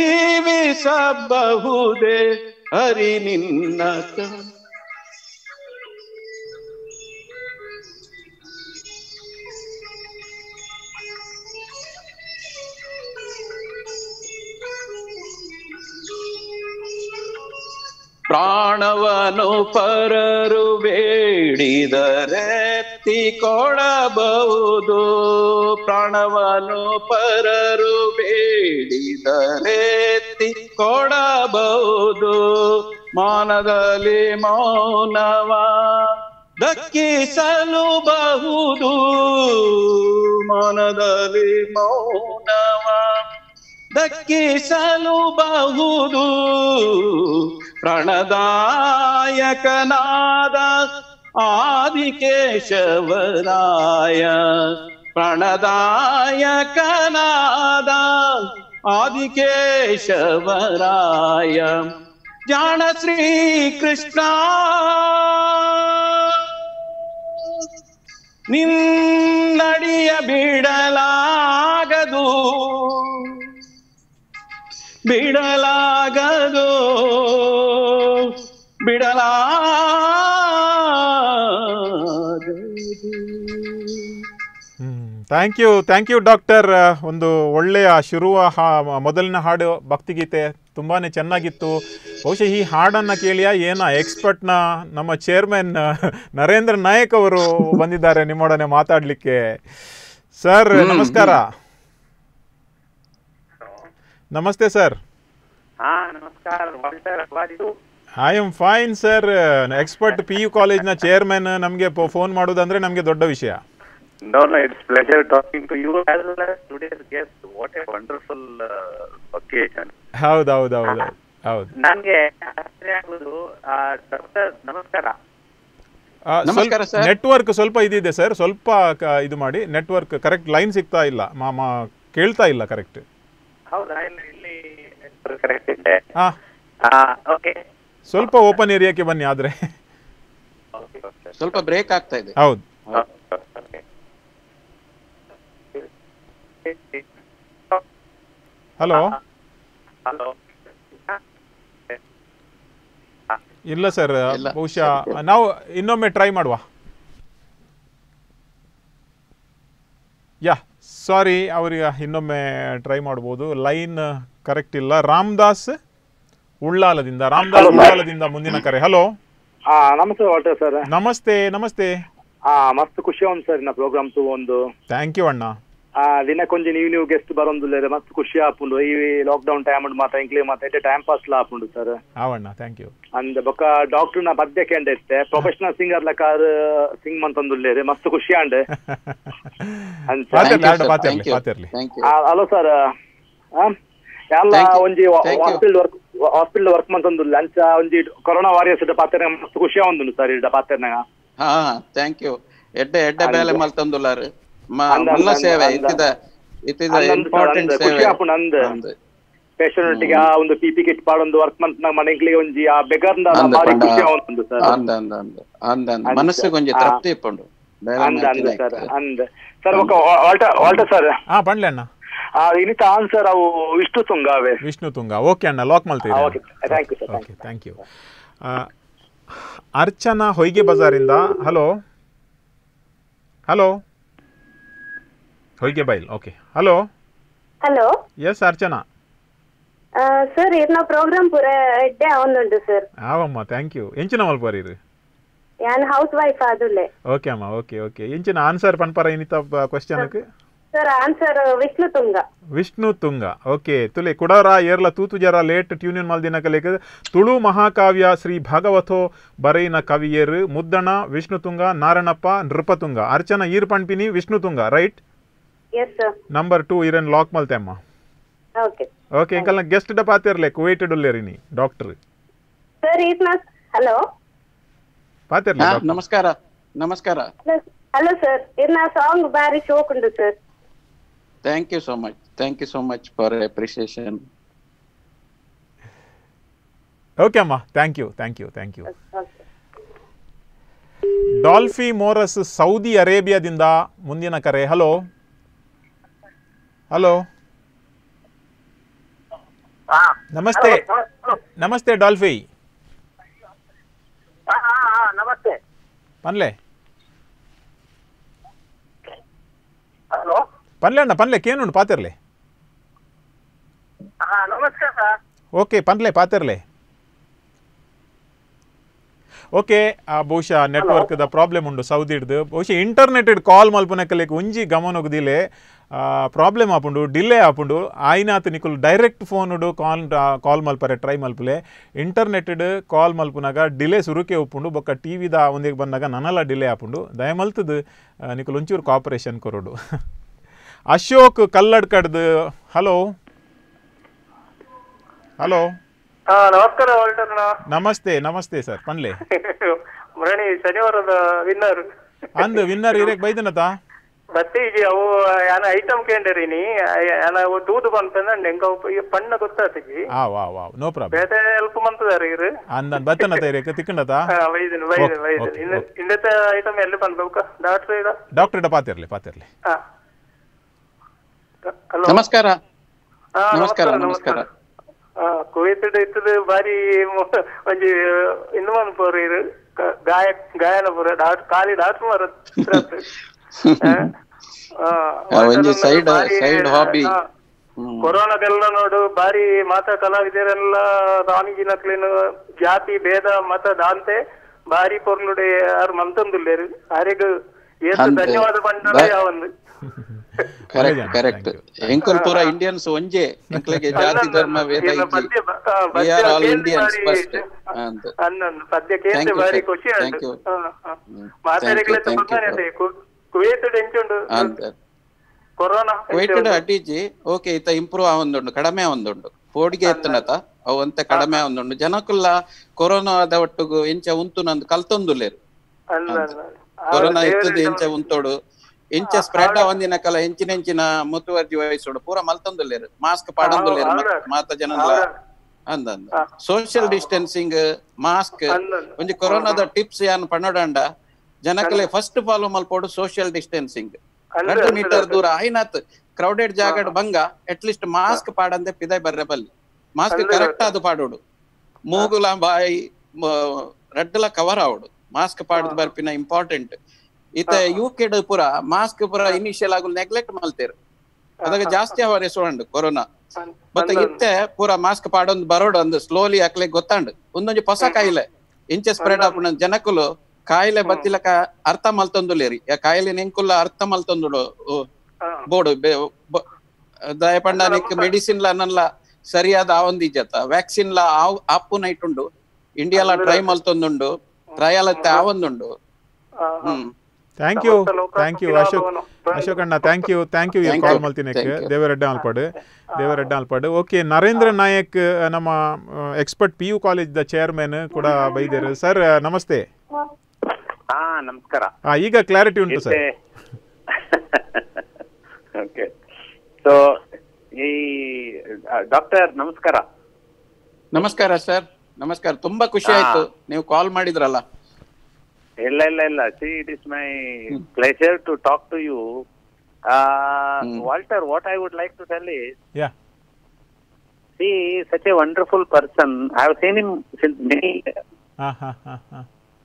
ಜೀವಿಸಬಹುದೇ ಹರಿ ನಿನ್ನ ಕ- ಪ್ರಾಣವನು ಪರರು ಬೇಡಿದರೆತ್ತಿ ಕೊಡಬಹುದು ಪ್ರಾಣವನು ಪರರು ಬೇಡಿದರೆತ್ತಿ ಕೊಡಬಹುದು ಮಾನದಲ್ಲಿ ಮೌನವ ದಕ್ಕಿಸಲು ಬಹುದು ಮನದಲ್ಲಿ ಮೌನವ ದಕ್ಕಿಸಲು ಬಹುದು ಪ್ರಣದಾಯಕನಾದ ಆದಿಕೇಶವರಾಯ ಪ್ರಣದಾಯಕನಾದ ಆದಿಕೇಶವರಾಯ ಜಾಣ ಶ್ರೀ ಕೃಷ್ಣ ನಿನ್ನಡಿಯ ಬಿಡಲಾಗದು ಬಿಡಲಾಗದು ಬಿಡಲಾಗದು thank you thank you doctor ಒಂದು ಒಳ್ಳೆಯ ಶುರುವ ಹಾ ಮೊದಲಿನ ಹಾಡು ಭಕ್ತಿಗೀತೆ ತುಂಬಾ ಚೆನ್ನಾಗಿತ್ತು ಬಹುಶಃ ಈ ಹಾಡನ್ನು ಕೇಳಿಯ ಏನ ಎಕ್ಸ್ಪರ್ಟ್ನ ನಮ್ಮ ಚೇರ್ಮನ್ ನರೇಂದ್ರ ನಾಯಕ್ ಅವರು ಬಂದಿದ್ದಾರೆ ನಿಮ್ಮೊಡನೆ ಮಾತಾಡಲಿಕ್ಕೆ ಸರ್ ನಮಸ್ಕಾರ ನಮಸ್ತೆ ಸರ್ ಹಾ ನಮಸ್ಕಾರ ವಾಲ್ಟರ್ ವಾದಿದು I am fine sir expert P U ಕಾಲೇಜ್ನ ಚೇರ್ಮನ್ ನಮಗೆ ಫೋನ್ ಮಾಡೋದಂದ್ರೆ ನಮಗೆ ದೊಡ್ಡ ವಿಷಯ No, no, it's pleasure talking to you as well as today's guest. What a wonderful uh, occasion. ಹೌದು ಹೌದು ಹೌದು ಹೌದು ನನ್ಗೆ ಆಶ್ಚರ್ಯ ಆಗುದು ಡಾಕ್ಟರ್ ನಮಸ್ಕಾರ ನಮಸ್ಕಾರ sir. ನೆಟ್ವರ್ಕ್ ಸ್ವಲ್ಪ ಇದಿದೆ ಸರ್ ಸ್ವಲ್ಪ ಕ- ಇದು ಮಾಡಿ ನೆಟ್ವರ್ಕ್ ಕರೆಕ್ಟ್ ಲೈನ್ ಸಿಗ್ತಾ ಇಲ್ಲ ಮಾ ಮಾ ಕೇಳ್ತಾ ಇಲ್ಲ ಕರೆಕ್ಟ್ ಹೌದಾ ಇಲ್ಲಿ ಇಲ್ಲಿ ಕರೆಕ್ಟ್ ಇದೆ ಹಾ ಓಕೆ ಸ್ವಲ್ಪ ಓಪನ್ ಏರಿಯಾಕ್ಕೆ ಬನ್ನಿ ಆದ್ರೆ ಓಕೆ ಓಕೆ ಸ್ವಲ್ಪ ಬ್ರೇಕ್ ಆಗ್ತಾ ಇದೆ ಹೌದು ಓಕೆ ಹಲೋ ಹಲೋ ಇಲ್ಲ ಸರ್ ಇಲ್ಲ. ಬಹುಶಃ ನಾವು ಇನ್ನೊಮ್ಮೆ ಟ್ರೈ ಮಾಡುವ ಯಾ ಸಾರಿ ಅವರಿಗೆ ಇನ್ನೊಮ್ಮೆ ಟ್ರೈ ಮಾಡ್ಬೋದು ಲೈನ್ ಕರೆಕ್ಟ್ ಇಲ್ಲ ರಾಮದಾಸ್ ಉಳ್ಳಾಲದಿಂದ ರಾಮದಾಸ್ ಉಳ್ಳಾಲದಿಂದ ಮುಂದಿನ ಕರೆ ಹಲೋ ಹಾ ನಮಸ್ತೆ ವಾಲ್ಟರ್ ಸರ್ ನಮಸ್ತೆ ನಮಸ್ತೆ ಹಾ ಮಸ್ತ್ ಖುಷಿ ಉಂಟು ಸರ್ ಇನ್ನ ಪ್ರೋಗ್ರಾಮ್ ತೂ ಒಂದು ಥ್ಯಾಂಕ್ ಯು ಅಣ್ಣ ಆ ದಿನಕ್ಕೊಂಜಿ ನೀವು ನೀವು ಗೆಸ್ಟ್ ಬರೋದಿಲ್ಲ ಮಸ್ತ್ ಖುಷಿ ಆಪುಂಡು ಈ ಲಾಕ್ಡೌನ್ ಟೈಮ್ ಉಂಡು ಮಾತ ಇಂಕ್ಲಿ ಮಾತ ಎಡ್ಡೆ ಟೈಮ್ ಪಾಸ್ ಲ ಆಪುಂಡು ಸರ್ ಆವಣ್ಣ ಥ್ಯಾಂಕ್ ಯು ಅಂದ ಬೊಕ್ಕ ಡಾಕ್ಟರ್ ನ ಪದ್ಯ ಕೆಂಡ ಇತ್ತೆ ಪ್ರೊಫೆಷನಲ್ ಸಿಂಗರ್ ಲಕಾರ ಸಿಂಗ್ ಮಂತಂದುಲ್ಲೇರಿ ಮಸ್ತ್ ಖುಷಿ ಅಂಡ್ ಅಂಚ ಪಾತಿರ್ಲಿ ಆಡ sir. ಪಾತಿರ್ಲಿ Thank you. ಪಾತಿರ್ಲಿ ಥ್ಯಾಂಕ್ ಯು ಹಲೋ ಸರ್ ಎಲ್ಲ Thank you. ಒಂಜಿ Thank you. Hospital work hospital work ಮಂತಂದುಲ್ಲ ಅಂಚ ಒಂಜಿ ಕೊರೋನಾ ವಾರಿಯರ್ಸ್ ಪಾತ್ರ ಮಸ್ತ್ ಖುಷಿ ಆವೊಂದುಂಡು ಸರ್ ಇಡ ಪಾತ್ರನಾಗ ಹಾ ಥ್ಯಾಂಕ್ ಯು ಎಡ್ಡೆ ಎಡ್ಡೆ ಬೇಲೆ ಮಲ್ತಂದುಲಾರು ಮ- ಅಂದ, ಮಲ್ಲ ಅಂದ, ಸೇವೆ ಅಂದ. ಇತ್ತಿದ ಇತ್ತಿದ ಅಂದಂದು ಸರ್, ಇಂಪಾರ್ಟೆಂಟ್ ಅಂದ. ಸೇವೆ ಖುಷಿ ಆಪುಂಡು ಅಂದ. ಅಂದ್. ಪೇಷಂಟ್ ಒಟ್ಟಿಗೆ ಆ ಒಂದು ಪಿ ಪಿ ಕಿಟ್ ಪಾಡೊಂದು ವರ್ಕ್ ಮಂತ್ ಮನೆಗಳಿಗೆ ಒಂಜಿ ಆ ಬೆಗರ್ನ ಅಂದ ಭಾರಿ ಪಂಡ ಖುಷಿ ಆವೊಂದು ಸರ್ ಅಂದ ಅಂದ ಅಂದ ಅಂದ ಅಂದ ಅಂದ. ಮನಸ್ಸಿಗೆ ಕೊಂಚ ಆ. ತೃಪ್ತಿ ಇಪ್ಪುಂಡು ಬೇರೆ ಅಂದ ಅಂದ ಮಾತಿನ ಸರ್ ಇತ್ತು. ಅಂದ ಸರ್ ఒక ವಾಲ್ಟರ್ ವಾಲ್ಟರ್ ಸರ್ ಹಾ ಪಂಡ್ಲೆ ಅಣ್ಣ ಆ ಇನಿತ ಆನ್ಸರ್ ಅವು ಇಷ್ಟು ತುಂಗ ಅವೇ ವಿಷ್ಣು ತುಂಗ ಓಕೆ ಅಣ್ಣ ಲಾಕ್ ಮಾಡ್ತೀವಿ okay thank you sir okay thank you Archana Hoyge ಬಜಾರಿಂದ hello hello Hoyge Bail okay hello hello yes Archana sir ಇರ್ನ ಪ್ರೋಗ್ರಾಮ್ ಪೂರ ಎಡ್ಡೆ ಅವನುಂಡು ಸರ್ ಆವಮ್ಮ ಥ್ಯಾಂಕ್ ಯು ಎಂಚಿನ ಮಲ್ಪರಿರು ಯಾನ್ ಹೌಸ್ ವೈಫ್ ಆದುಲ್ಲೆ ಓಕೆ ಅಮ್ಮ ಓಕೆ ಓಕೆ ಎಂಚಿನ ಆನ್ಸರ್ ಪನ್ಪರ ಇನ್ನಿತ ಕ್ವಶನ್ಕ್ sir answer Vishnu Tunga Vishnu Tunga okay ತುಲೆ ಕುಡಾರ ಏರ್ಲ ತೂತು ಜರ ಲೇಟ್ ಟ್ಯೂನಿಯನ್ ಮಲ್ದಿನ ಕಲೆಕ್ ತುಳು ಮಹಾಕಾವ್ಯ ಶ್ರೀ ಭಾಗವತೋ ಬರೈನ ಕವಿಯರು ಮುದ್ದಣ ವಿಷ್ಣು ತುಂಗ ನಾರಣಪ್ಪ ನೃಪತುಂಗ ಅರ್ಚನ ಈರ್ ಪಣ್ಪಿನಿ Vishnu Tunga right yes sir number two ಇರನ್ ಲಾಕ್ ಮಲ್ತೆಮ್ಮ ಓಕೆ ಓಕೆ ಎಂಕಲ್ನ ಗೆಸ್ಟ್ ಡ ಪಾತಿರ್ಲೆ ಕುವೈಟೆಡ್ ಉಲ್ಲೇರಿನಿ ಡಾಕ್ಟರ್ ಸರ್ ಇರ್ನ ಹಲೋ ಪಾತಿರ್ಲೆ ಹಾ, doctor. ನಮಸ್ಕಾರ ನಮಸ್ಕಾರ ಹಲೋ ಸರ್ ಇರ್ನ ಸಾಂಗ್ ಬಾರಿ ಶೋಕ್ ಉಂಡು sir thank you so much thank you so much for appreciation okay ಅಮ್ಮ thank you thank you thank you Dolphy Moras Saudi ಅರೇಬಿಯಾದಿಂದ ಮುಂದಿನ ಕರೆ ಹಲೋ ಹಲೋ ನಮಸ್ತೆ ನಮಸ್ತೆ ಡಾಲ್ಫಿ ನಮಸ್ತೆ ಪನ್ಲೆ ಹಲೋ ಪನ್ಲೆ ಅಣ್ಣ ಪನ್ಲೆ ಕೇನುಂಡು ಪಾತಿರ್ಲೆ ಹಾ ನಮಸ್ಕಾರ ಸರ್ ಓಕೆ ಪನ್ಲೆ ಪಾತಿರ್ಲೆ ಓಕೆ ಆ ಬಹುಶಃ ನೆಟ್ವರ್ಕ್ದ ಪ್ರಾಬ್ಲಮ್ ಉಂಡು ಸೌದಿಡ್ದು ಬಹುಶಃ ಇಂಟರ್ನೆಟೆಡ್ ಕಾಲ್ ಮಲ್ಪನಕಲೆಕ್ ಒಂಜಿ ಗಮನೊಗದಿಲೆ ಪ್ರಾಬ್ಲಮ್ ಆಪುಂಡು ಡಿಲೇ ಆಪುಂಡು ಆಯ್ನಾತ್ ನಿಕುಲು ಡೈರೆಕ್ಟ್ ಫೋನುಡು ಕಾಲ್ ಕಾಲ್ ಮಲ್ಪರೆ ಟ್ರೈ ಮಲ್ಪಲೆ ಇಂಟರ್ನೆಟೆಡ್ ಕಾಲ್ ಮಲ್ಪುನಾಗ ಡಿಲೇ ಸುರುಕೆ ಉಪ್ಪುಂಡು ಬೊಕ್ಕ ಟಿ ವಿದ ಒಂದಿಗೆ ಬಂದಾಗ ನನಲ ಡಿಲೇ ಆಪುಂಡು ದಯಮಲ್ತದು ನಿಕುಲು ಒಂಚೂರು ಕಾಪರೇಷನ್ ಕೊರೋಡು ಅಶೋಕ್ ಕಲ್ಲಡ್ ಕಡ್ದು ಹಲೋ ಹಲೋ ಹಾ ನಮಸ್ಕಾರ ವಾಲ್ಟರ್ನ ನಮಸ್ತೆ ನಮಸ್ತೆ ಸರ್ ಪನ್ಲೆ ಮರಣಿ ಶನಿವಾರದ ವಿನ್ನರ್ ಅಂದ್ ವಿನ್ನರ್ ಇರೇಕ್ ಬೈದನತ ಮತ್ತೆ ಈಗ ಅವು ಯಾನ ಐಟಮ್ ಕೇಂದ್ರೀನಿ ಯಾನ ಅವು ತೂದು ಬಂತಂದ್ರೆ ಎಂಕ ಪಣ್ಣ ಗೊತ್ತಾತಿಗಿ ಆ ವಾ ವಾ ನೋ ಪ್ರಾಬ್ಲಮ್ ಬೇತೆ ಹೆಲ್ಪ್ ಮಂತದಾರ ಇರು ಅಂದ ಬತ್ತನತ ಇರೇಕ್ ತಿಕ್ಕಂಡತ ಹಾ ವೈದ್ಯನ್ ವೈದ್ಯನ್ ಓಕೆ, ವೈದ್ಯನ್ ಓಕೆ, ಇನ್ನ ಓಕೆ. ಇಂದത്തെ ಐಟಮ್ ಎಲ್ಲಿ ಬಂದ್ಬೇಕು ಡಾಕ್ಟರ್ ಇದ ಡಾಕ್ಟರ್ ಡ ಪಾತಿರ್ಲಿ ಪಾತಿರ್ಲಿ ಹಾ ಹಲೋ ನಮಸ್ಕಾರ ಹಾ ನಮಸ್ಕಾರ ನಮಸ್ಕಾರ ನಮಸ್ಕಾರ ಆ ಕುವೈತಡ್ ಇತ್ತದ ಬಾರಿ ಮೊ- ಒಂಜಿ ಇನ್ನು ಒಂದು ಪೋರ್ ಇರು ಕ- ಗಾಯ ಗಾಯನ ಪೂರ ಡಾಕ್ಟರ್ ಖಾಲಿ ಡಾಕ್ಟರ್ ಮರ ಆ, ಒಂಜಿ ಸೈಡ್ ಸೈಡ್ ಹಾಬಿ ಕೊರೋನಾದೆಲ್ಲ ನೋಡು ಬಾರಿ ಮಾತ ಕಲಾವಿದರೆಲ್ಲ ರಾಣಿಗಿನ ಕ್ಲೀನ್ ಜಾತಿ ಭೇದ ಮತ ದಾಂತೆ ಬಾರಿ ಪೊರ್ಲುಡೆ ಯಾರು ಮಂತಂದುಲ್ಲೇರು ಆರೆಗ್ ಏತು ಅಂತೆ. ಧನ್ಯವಾದ ಪಂಡಲ ಬ- ಯಾವೊಂದು ಕರೆಕ್ಟ್ ಕರೆಕ್ಟ್ ಎಂಕುಲ್ ಪೂರ ಇಂಡಿಯನ್ಸ್ ಒಂಜೆ ಎಂಕ್ಲೆಗೆ ಜಾತಿ ಧರ್ಮ ಭೇದ ಇಲ್ಲ, ಇಜ್ಜಿ ಪದ್ಯ ಬ- ಆ, ವಿ ಪದ್ಯ ಆರ್ ಆಲ್ ಕೇಂದ್ರ ಇಂಡಿಯನ್ಸ್ ಬಾರಿ ಫಸ್ಟ್ ಅಂತ ಅನ್ನೊಂದು ಪದ್ಯ ಕೇಂದ್ರ Thank you, ಬಾರಿ sir. ಖುಷಿ Thank you. ಉಂಟು ಮಾತಾಡಿಗ್ಲೆ thank you, ತೊಂದರೆ ಕುವೇತಡ್ ಎಂಚುಂಡು ಅಂತ ಕೊರೋನಾ ಕುವೈಟಡ್ ಅಡ್ಡಿಜಿ ಓಕೆ ಇತ್ತ ಇಂಪ್ರೂವ್ ಆವೊಂದುಂಡು ಕಡಿಮೆ ಆವೊಂದುಂಡು ಪೋಡಿಗೆ ಎತ್ತನತ ಅವು ಅಂತೆ ಕಡಿಮೆ ಆವೊಂದುಂಡು ಜನಕ್ಕುಲ್ಲ ಕೊರೋನಾದ ಒಟ್ಟುಗು ಎಂಚ ಉಂತು ನಂದು ಕಲ್ತೊಂದುಲ್ಲೇರು ಅಲ್ಲ ಕೊರೋನಾ ಇತ್ತದ ಎಂಚ ಉಂತೋಡು ಎಂಚ ಸ್ಪ್ರೆಡ್ ಆವಂದಿನ ಕಲ ಎಂಚಿನ ಎಂಚಿನ ಮುತುವರ್ಜಿ ವಹಿಸೋಡು ಪೂರ ಮಲ್ತೊಂದುಲ್ಲೇರು ಮಾಸ್ಕ್ ಪಾಡೊಂದುಲ್ಲೇರು ಹೌದು. ಮಾತ ಜನಲ್ಲ ಅಂದ ಅಂದ ಸೋಷಿಯಲ್ ಡಿಸ್ಟೆನ್ಸಿಂಗ್ ಮಾಸ್ಕ್ ಒಂಜಿ ಕೊರೋನಾದ ಟಿಪ್ಸ್ ಯಾನ್ ಪನ್ನೊಡಂಡ ಜನಕಲೆ ಫಸ್ಟ್ ಫಾಲೋ ಮಲ್ಪೋಡು ಸೋಷಿಯಲ್ ಡಿಸ್ಟೆನ್ಸಿಂಗ್ ಅಂದ, ಎರಡು ಅಂದ, ಮೀಟರ್ ಅಂದ. ದೂರ ಐನಾತ್ ಕ್ರೌಡೆಡ್ ಜಾಗಡ್ ಬಂಗ ಅಟ್ಲೀಸ್ಟ್ ಮಾಸ್ಕ್ ಪಾಡಂದೆ ಪಿದೈ ಬರ್ರೆ ಬಲ್ಲಿ ಮಾಸ್ಕ್ ಅಂದ, ಕರೆಕ್ಟ್ ಆದ್ ಪಾಡೋಡು ಮೂಗುಲ ಬಾಯಿ ರಡ್ಡಲ ಕವರ್ ಆವಡು ಮಾಸ್ಕ್ ಪಾಡದ್ ಬರ್ಪಿನ ಇಂಪಾರ್ಟೆಂಟ್ ಇತ ಯು ಕೆಡ್ ಪುರ ಮಾಸ್ಕ್ ಪುರ ಇನಿಷಿಯಲ್ ಆಗು ನೆಗ್ಲೆಕ್ಟ್ ಮಲ್ತೇರು ಅದಾಗ ಜಾಸ್ತಿ ಅವರೆ ಸೋಂಡು ಕೊರೋನಾ ಮತ್ತೆ ಇತ್ತೆ ಪೂರ ಮಾಸ್ಕ್ ಪಾಡೊಂದು ಬರೋಡು ಅಂದ್ ಸ್ಲೋಲಿ ಅಕ್ಲೆ ಗೊತ್ತಾಂಡು ಒಂದೊಂಜಿ ಹೊಸ ಕಾಯಿಲೆ ಇಂಚೆ ಸ್ಪ್ರೆಡ್ ಆಪುನ ಜನಕುಲು ಕಾಯಿಲೆ ಬತ್ತಿಲಕ ಅರ್ಥ ಮಲ್ತೊಂದುಲೇರಿ ಯಾ ಕಾಯಿಲೆ ನೆಂಕುಲ್ಲ ಅರ್ಥ ಮಲ್ತೊಂದುಡು ಬೋಡು ದಯಪಂಡ ನಿಕ್ ಮೆಡಿಸಿನ್ ಲ ನನ್ಲ ಸರಿಯಾದ ಆವೊಂದಿಜತ ವ್ಯಾಕ್ಸಿನ್ ಲ ಆವ್ ಆಪು ನೈಟುಂಡು ಇಂಡಿಯಾಲ ಟ್ರೈ ಮಲ್ತೊಂದುಂಡು ಟ್ರಯಲ್ ಅತ್ತೆ ಆವೊಂದುಂಡು ಹ್ಮ್ thank you thank you Ashok Ashok ಅಣ್ಣ thank you thank you Thank call you. ಮಲ್ತಿನಕ್ Thank you. ದೇವರೆಡ್ಡ ಅಲ್ಪಾಡು ದೇವರೆಡ್ಡ ಅಲ್ಪಾಡು ಓಕೆ ನರೇಂದ್ರ ನಾಯಕ್ ಅಹ್, ನಮ್ಮ ಎಕ್ಸ್ಪರ್ಟ್ ಪಿ ಯು ಕಾಲೇಜ್ ದ ಚೇರ್ಮನ್ ಕೂಡ ಬೈದೇರು ಸರ್ ನಮಸ್ತೆ ಹಾ ನಮಸ್ಕಾರ ಆ, ಈಗ ಕ್ಲಾರಿಟಿ ಉಂಟು ಸರ್ ಇತ್ತೆ ಓಕೆ ಸೊ ಈ ಡಾಕ್ಟರ್ ನಮಸ್ಕಾರ ನಮಸ್ಕಾರ ಸರ್ ನಮಸ್ಕಾರ ತುಂಬಾ ಖುಷಿ ಹಾ. ಆಯ್ತು ನೀವು ಕಾಲ್ ಮಾಡಿದ್ರಲ್ಲ ಇಲ್ಲ ಇಲ್ಲ ಇಲ್ಲ see it is my pleasure to talk to you Walter what I would like to tell is Yeah. See such a wonderful person I have seen him since many ಹಾ ಹಾ ಹಾ ಹಾ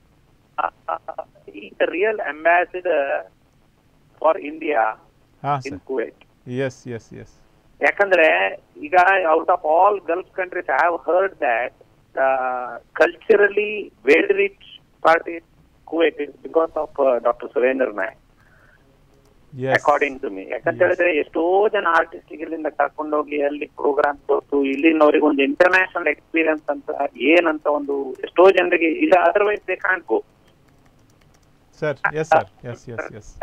the real ambassador for India ಹಾ in sir Kuwait. Yes yes yes ಯಾಕಂದ್ರೆ ಈಗ out of all Gulf countries I have heard that culturally very rich party Kuwait is because of doctor Surendra Nayak yes according to me ಯಾಕಂತ ಹೇಳಿದ್ರೆ ಎಷ್ಟೋ ಜನ artist ಇಲ್ಲಿಂದ ಕರ್ಕೊಂಡೋಗಿ ಅಲ್ಲಿ ಪ್ರೋಗ್ರಾಮ್ ಕೊಟ್ಟು ಇಲ್ಲಿನವ್ರಿಗೆ ಒಂದು ಇಂಟರ್ನ್ಯಾಷನಲ್ ಎಕ್ಸ್ಪೀರಿಯನ್ಸ್ ಅಂತ ಏನಂತ ಒಂದು ಎಷ್ಟೋ ಜನರಿಗೆ ಇಲ್ಲ otherwise they can't go sir yes sir yes yes yes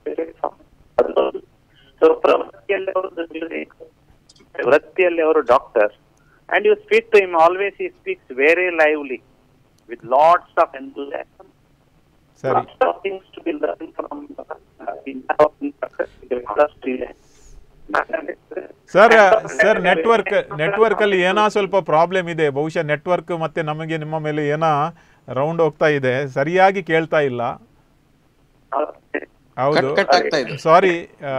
so ಪ್ರವೃತ್ತಿಯಲ್ಲಿ ಅವರು ಮ್ಯೂಸಿಕ್ ವೃತ್ತಿಯಲ್ಲಿ ಅವರು doctor and you speak to him always he speaks very lively with lots of enthusiasm ಸರಿ lots of things to be learned from uh, in industry sir sir network network ಅಲ್ಲಿ ಏನೋ ಸ್ವಲ್ಪ problem ಇದೆ ಬಹುಶಃ network ಮತ್ತೆ ನಮಗೆ ನಿಮ್ಮ ಮೇಲೆ ಏನೋ ರೌಂಡ್ ಹೋಗ್ತಾ ಇದೆ ಸರಿಯಾಗಿ ಕೇಳ್ತಾ ಇಲ್ಲ ಹೌದು ಕಟ್ ಕಟ್ ಆಗ್ತಾ ಇದೆ. ಸಾರಿ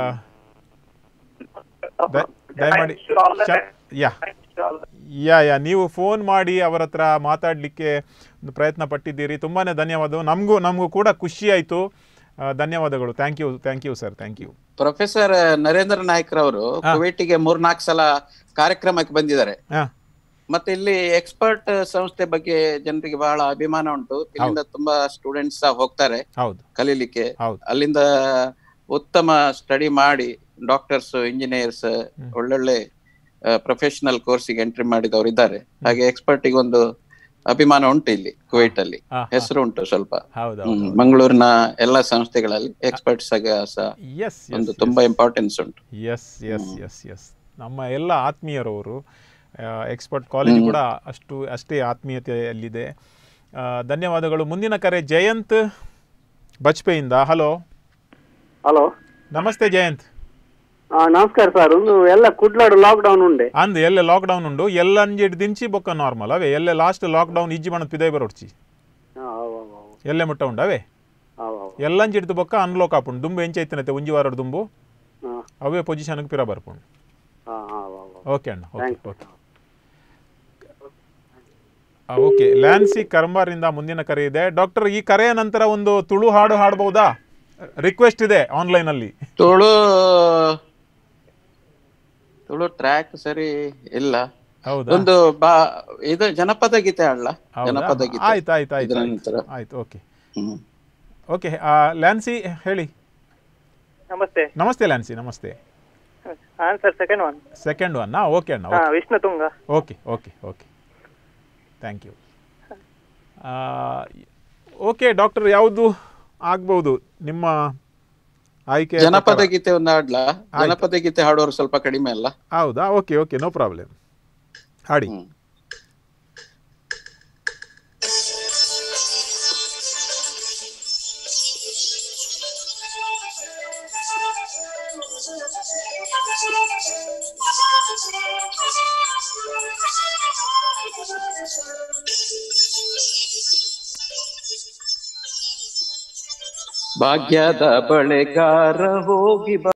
ದಯಮಾಡಿ ಯಾ ಯಾ ಯಾ ನೀವು ಫೋನ್ ಮಾಡಿ ಅವರ ಹತ್ರ ಮಾತಾಡಲಿಕ್ಕೆ ಒಂದು ಪ್ರಯತ್ನ ಪಟ್ಟಿದ್ದೀರಿ ತುಂಬಾ ಧನ್ಯವಾದ ನಮಗೂ ನಮಗೂ ಕೂಡ ಖುಷಿ ಆಯಿತು ಧನ್ಯವಾದಗಳು thank you thank you sir thank you professor Narendra Naik ರವರು ಹಾ. ಕುವೈಟಿಗೆ ಮೂರ್ನಾಲ್ಕು ಸಲ ಕಾರ್ಯಕ್ರಮಕ್ಕೆ ಬಂದಿದ್ದಾರೆ ಹಾಂ ಮತ್ತೆ ಇಲ್ಲಿ ಎಕ್ಸ್ಪರ್ಟ್ ಸಂಸ್ಥೆ ಬಗ್ಗೆ ಜನರಿಗೆ ಬಹಳ ಅಭಿಮಾನ ಉಂಟು ಇಲ್ಲಿಂದ ತುಂಬಾ ಸ್ಟೂಡೆಂಟ್ಸ್ ಹೋಗ್ತಾರೆ ಹೌದು ಕಲೀಲಿಕ್ಕೆ ಹೌದು ಅಲ್ಲಿಂದ ಉತ್ತಮ ಸ್ಟಡಿ ಮಾಡಿ ಡಾಕ್ಟರ್ಸ್ ಇಂಜಿನಿಯರ್ಸ್ ಒಳ್ಳೊಳ್ಳೆ ಪ್ರೊಫೆಷನಲ್ ಕೋರ್ಸಿಗೆ ಎಂಟ್ರಿ ಮಾಡಿದವರು ಇದ್ದಾರೆ ಹಾಗೆ ಎಕ್ಸ್ಪರ್ಟ್ ಒಂದು ಅಭಿಮಾನ ಉಂಟು ಇಲ್ಲಿ ಕುವೈಟ್ ಅಲ್ಲಿ ಹಾ, ಹಾ. ಹೆಸರು ಉಂಟು ಸ್ವಲ್ಪ ಹೌದು ಹ್ಮ್. ಮಂಗಳೂರಿನ ಎಲ್ಲಾ ಸಂಸ್ಥೆಗಳಲ್ಲಿ ಎಕ್ಸ್ಪರ್ಟ್ಸ್ ಸಹ ಎಸ್ ಒಂದು ತುಂಬಾ ಇಂಪಾರ್ಟೆನ್ಸ್ ಉಂಟು ಎಸ್ ಎಸ್ ಎಸ್ ಎಸ್ ನಮ್ಮ ಎಲ್ಲ ಆತ್ಮೀಯರವರು ಎಕ್ಸ್ಪರ್ಟ್ ಕಾಲೇಜ್ ಕೂಡ ಅಷ್ಟು ಅಷ್ಟೇ ಆತ್ಮೀಯತೆಯಲ್ಲಿದೆ ಆ, ಧನ್ಯವಾದಗಳು ಮುಂದಿನ ಕರೆ ಜಯಂತ್ ಬಜ್ಪೆಯಿಂದ ಹಲೋ ಹಲೋ ನಮಸ್ತೆ ಜಯಂತ್ ನಮಸ್ಕಾರ ಸರ್ ಒಂದು ಎಲ್ಲ ಕುಡ್ಲಾಡು ಲಾಕ್ಡೌನ್ ಉಂಡೆ ಅಂದ್ ಎಲ್ಲೆ ಲಾಕ್ಡೌನ್ ಉಂಡು ಎಲ್ಲ ಅಂಜೆಡ್ ದಿಂಚಿ ಬೊಕ್ಕ ನಾರ್ಮಲ್ ಅವೇ ಎಲ್ಲೆ ಲಾಸ್ಟ್ ಲಾಕ್ಡೌನ್ ಇಜ್ಜಿ ಮಣ ಪಿದೈ ಬರೋಡ್ಚಿ ಎಲ್ಲೆ ಮುಟ್ಟ ಉಂಡು ಅವೇ ಎಲ್ಲ ಅಂಜಿಡ್ದು ಬೊಕ್ಕ ಅನ್ಲೋಕ್ ಆಪುಂಡು ದುಂಬು ಎಂಚೈತಿನತೆ ಒಂಜಿ ವಾರ ದುಂಬು ಅವೇ ಪೊಸಿಷನ್ಗೆ ಪಿರ ಬರ್ಪುಂಡು ಓಕೆ ಅಣ್ಣ ಓಕೆ ಓಕೆ ಓಕೆ ಲ್ಯಾನ್ಸಿ ಕರ್ಮಾರಿಂದ ಮುಂದಿನ ಕರೆ ಇದೆ ಡಾಕ್ಟರ್ ಈ ಕರೆಯ ನಂತರ ಒಂದು ತುಳು ಹಾಡು ಹಾಡಬಹುದಾ ರಿಕ್ವೆಸ್ಟ್ ಇದೆ ಆನ್ಲೈನ್ ಅಲ್ಲಿ ತುಳು ತುಳು ಟ್ರ್ಯಾಕ್ ಸರಿ ಇಲ್ಲ ಹೌದಾ? ಒಂದು ಬಾ ಇದು ಜನಪದ ಗೀತೆ ಅಲ್ಲ ಹೌದಾ? ಜನಪದ ಗೀತೆ ಆಯ್ತು ಆಯ್ತು ಆಯ್ತು ಇದರ ಆಯ್ತು. ನಂತರ ಆಯ್ತು ಓಕೆ ಓಕೆ ಲ್ಯಾನ್ಸಿ ಹೇಳಿ ನಮಸ್ತೆ ನಮಸ್ತೆ ಲ್ಯಾನ್ಸಿ ನಮಸ್ತೆ answer second one second one okay ಅಣ್ಣ ಹಾ okay Vishnu Tunga okay okay okay thank you okay doctor ಯಾವುದು ಆಗ್ಬಹುದು ನಿಮ್ಮ ಆಯ್ಕೆ ಜನಪದ ಪ್ರಕಾರ. ಗೀತೆ ಒಂದು ಹಾಡ್ಲಾ ಜನಪದ ಗೀತೆ ಹಾಡೋರು ಸ್ವಲ್ಪ ಕಡಿಮೆ ಅಲ್ಲ ಹೌದಾ ಓಕೆ ಓಕೆ ನೋ ಪ್ರಾಬ್ಲಮ್ ಹಾಡಿ ಭಾಗ್ಯದ ಬಳೆಗಾರ ಹೋಗಿ ಬಾ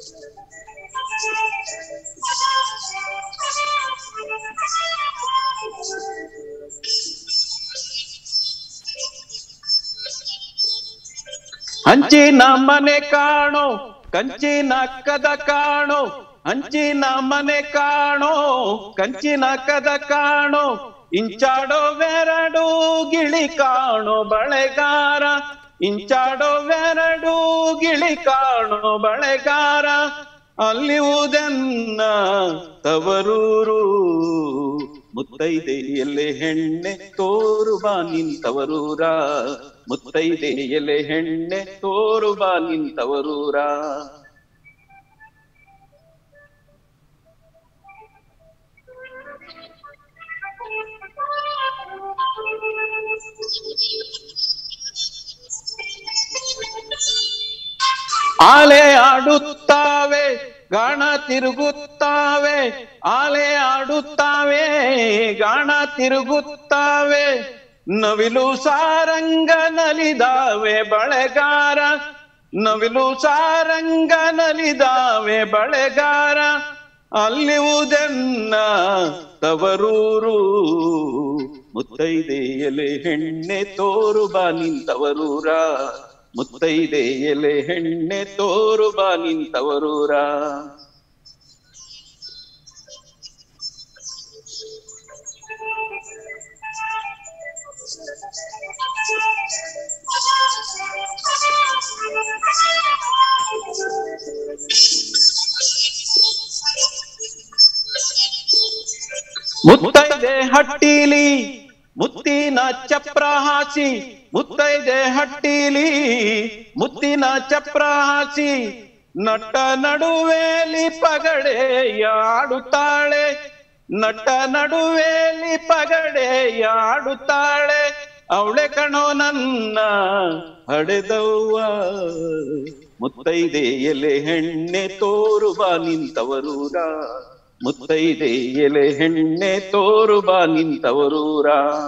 ಹಂಚಿನ ಮನೆ ಕಾಣೋ ಕಂಚಿನ ಕದ ಕಾಣೋ ಹಂಚಿನ ಮನೆ ಕಾಣೋ ಕಂಚಿನ ಕದ ಕಾಣೋ ಇಂಚಾಡೋ ಬೆರಡು ಗಿಳಿ ಕಾಣೋ ಬಳೆಗಾರ ಇಂಚಾಡೋ ಬೆರಡು ಗಿಳಿ ಕಾಣೋ ಬಳೆಗಾರ ಅಲ್ಲಿ ಉದನ್ನ ತವರೂರು ಮುತ್ತೈದೆ ಎಲೆ ಹೆಣ್ಣೆ ತೋರು ಬಾ ನಿಂತವರೂರ ಮುತ್ತೈದೆ ಎಲೆ ಹೆಣ್ಣೆ ತೋರು ಬಾ ನಿಂತವರೂರ ಆಲೆ ಆಡುತ್ತಾವೆ ಗಾಣ ತಿರುಗುತ್ತಾವೆ ಆಲೆ ಆಡುತ್ತಾವೆ ಗಾಣ ತಿರುಗುತ್ತಾವೆ ನವಿಲು ಸಾರಂಗ ನಲಿದಾವೆ ಬಳೆಗಾರ ನವಿಲು ಸಾರಂಗ ನಲಿದಾವೆ ಬಳೆಗಾರ ಅಲ್ಲಿ ಉದನ್ನ ತವರೂರು ಮುತ್ತೈದೆ ಎಲೆ ಹೆಣ್ಣೆ ತೋರು ಬಾ ನಿಂತವರೂರ ಮುತ್ತೈದೆ ಎಲೆ ಹೆಣ್ಣೆ ತೋರು ಬಾ ನಿಂತವರೂರ ಮುತ್ತೈದೆ ಹಟ್ಟಿಲಿ ಮುತ್ತಿನ ಚಪ್ರ ಹಾಸಿ ಮುತ್ತೈದೆ ಹಟ್ಟಿಲಿ ಮುತ್ತಿನ ಚಪ್ರ ಹಾಸಿ ನಟ್ಟ ನಡುವೇಲಿ ಪಗಡೆಯಾಡುತ್ತಾಳೆ ನಟ್ಟ ನಡುವೇಲಿ ಪಗಡೆಯಾಡುತ್ತಾಳೆ ಅವಳೆ ಕಣೋ ನನ್ನ ಹಡೆದವ್ವ ಮುತ್ತೈದೆ ಎಲೆ ಹೆಣ್ಣೆ ತೋರು ಬಾ ನಿಂತವರೂರ ಮುತ್ತೈದೆ ಎಲೆ ಹೆಣ್ಣೆ ತೋರು ಬಾ ನಿಂತವರೂರ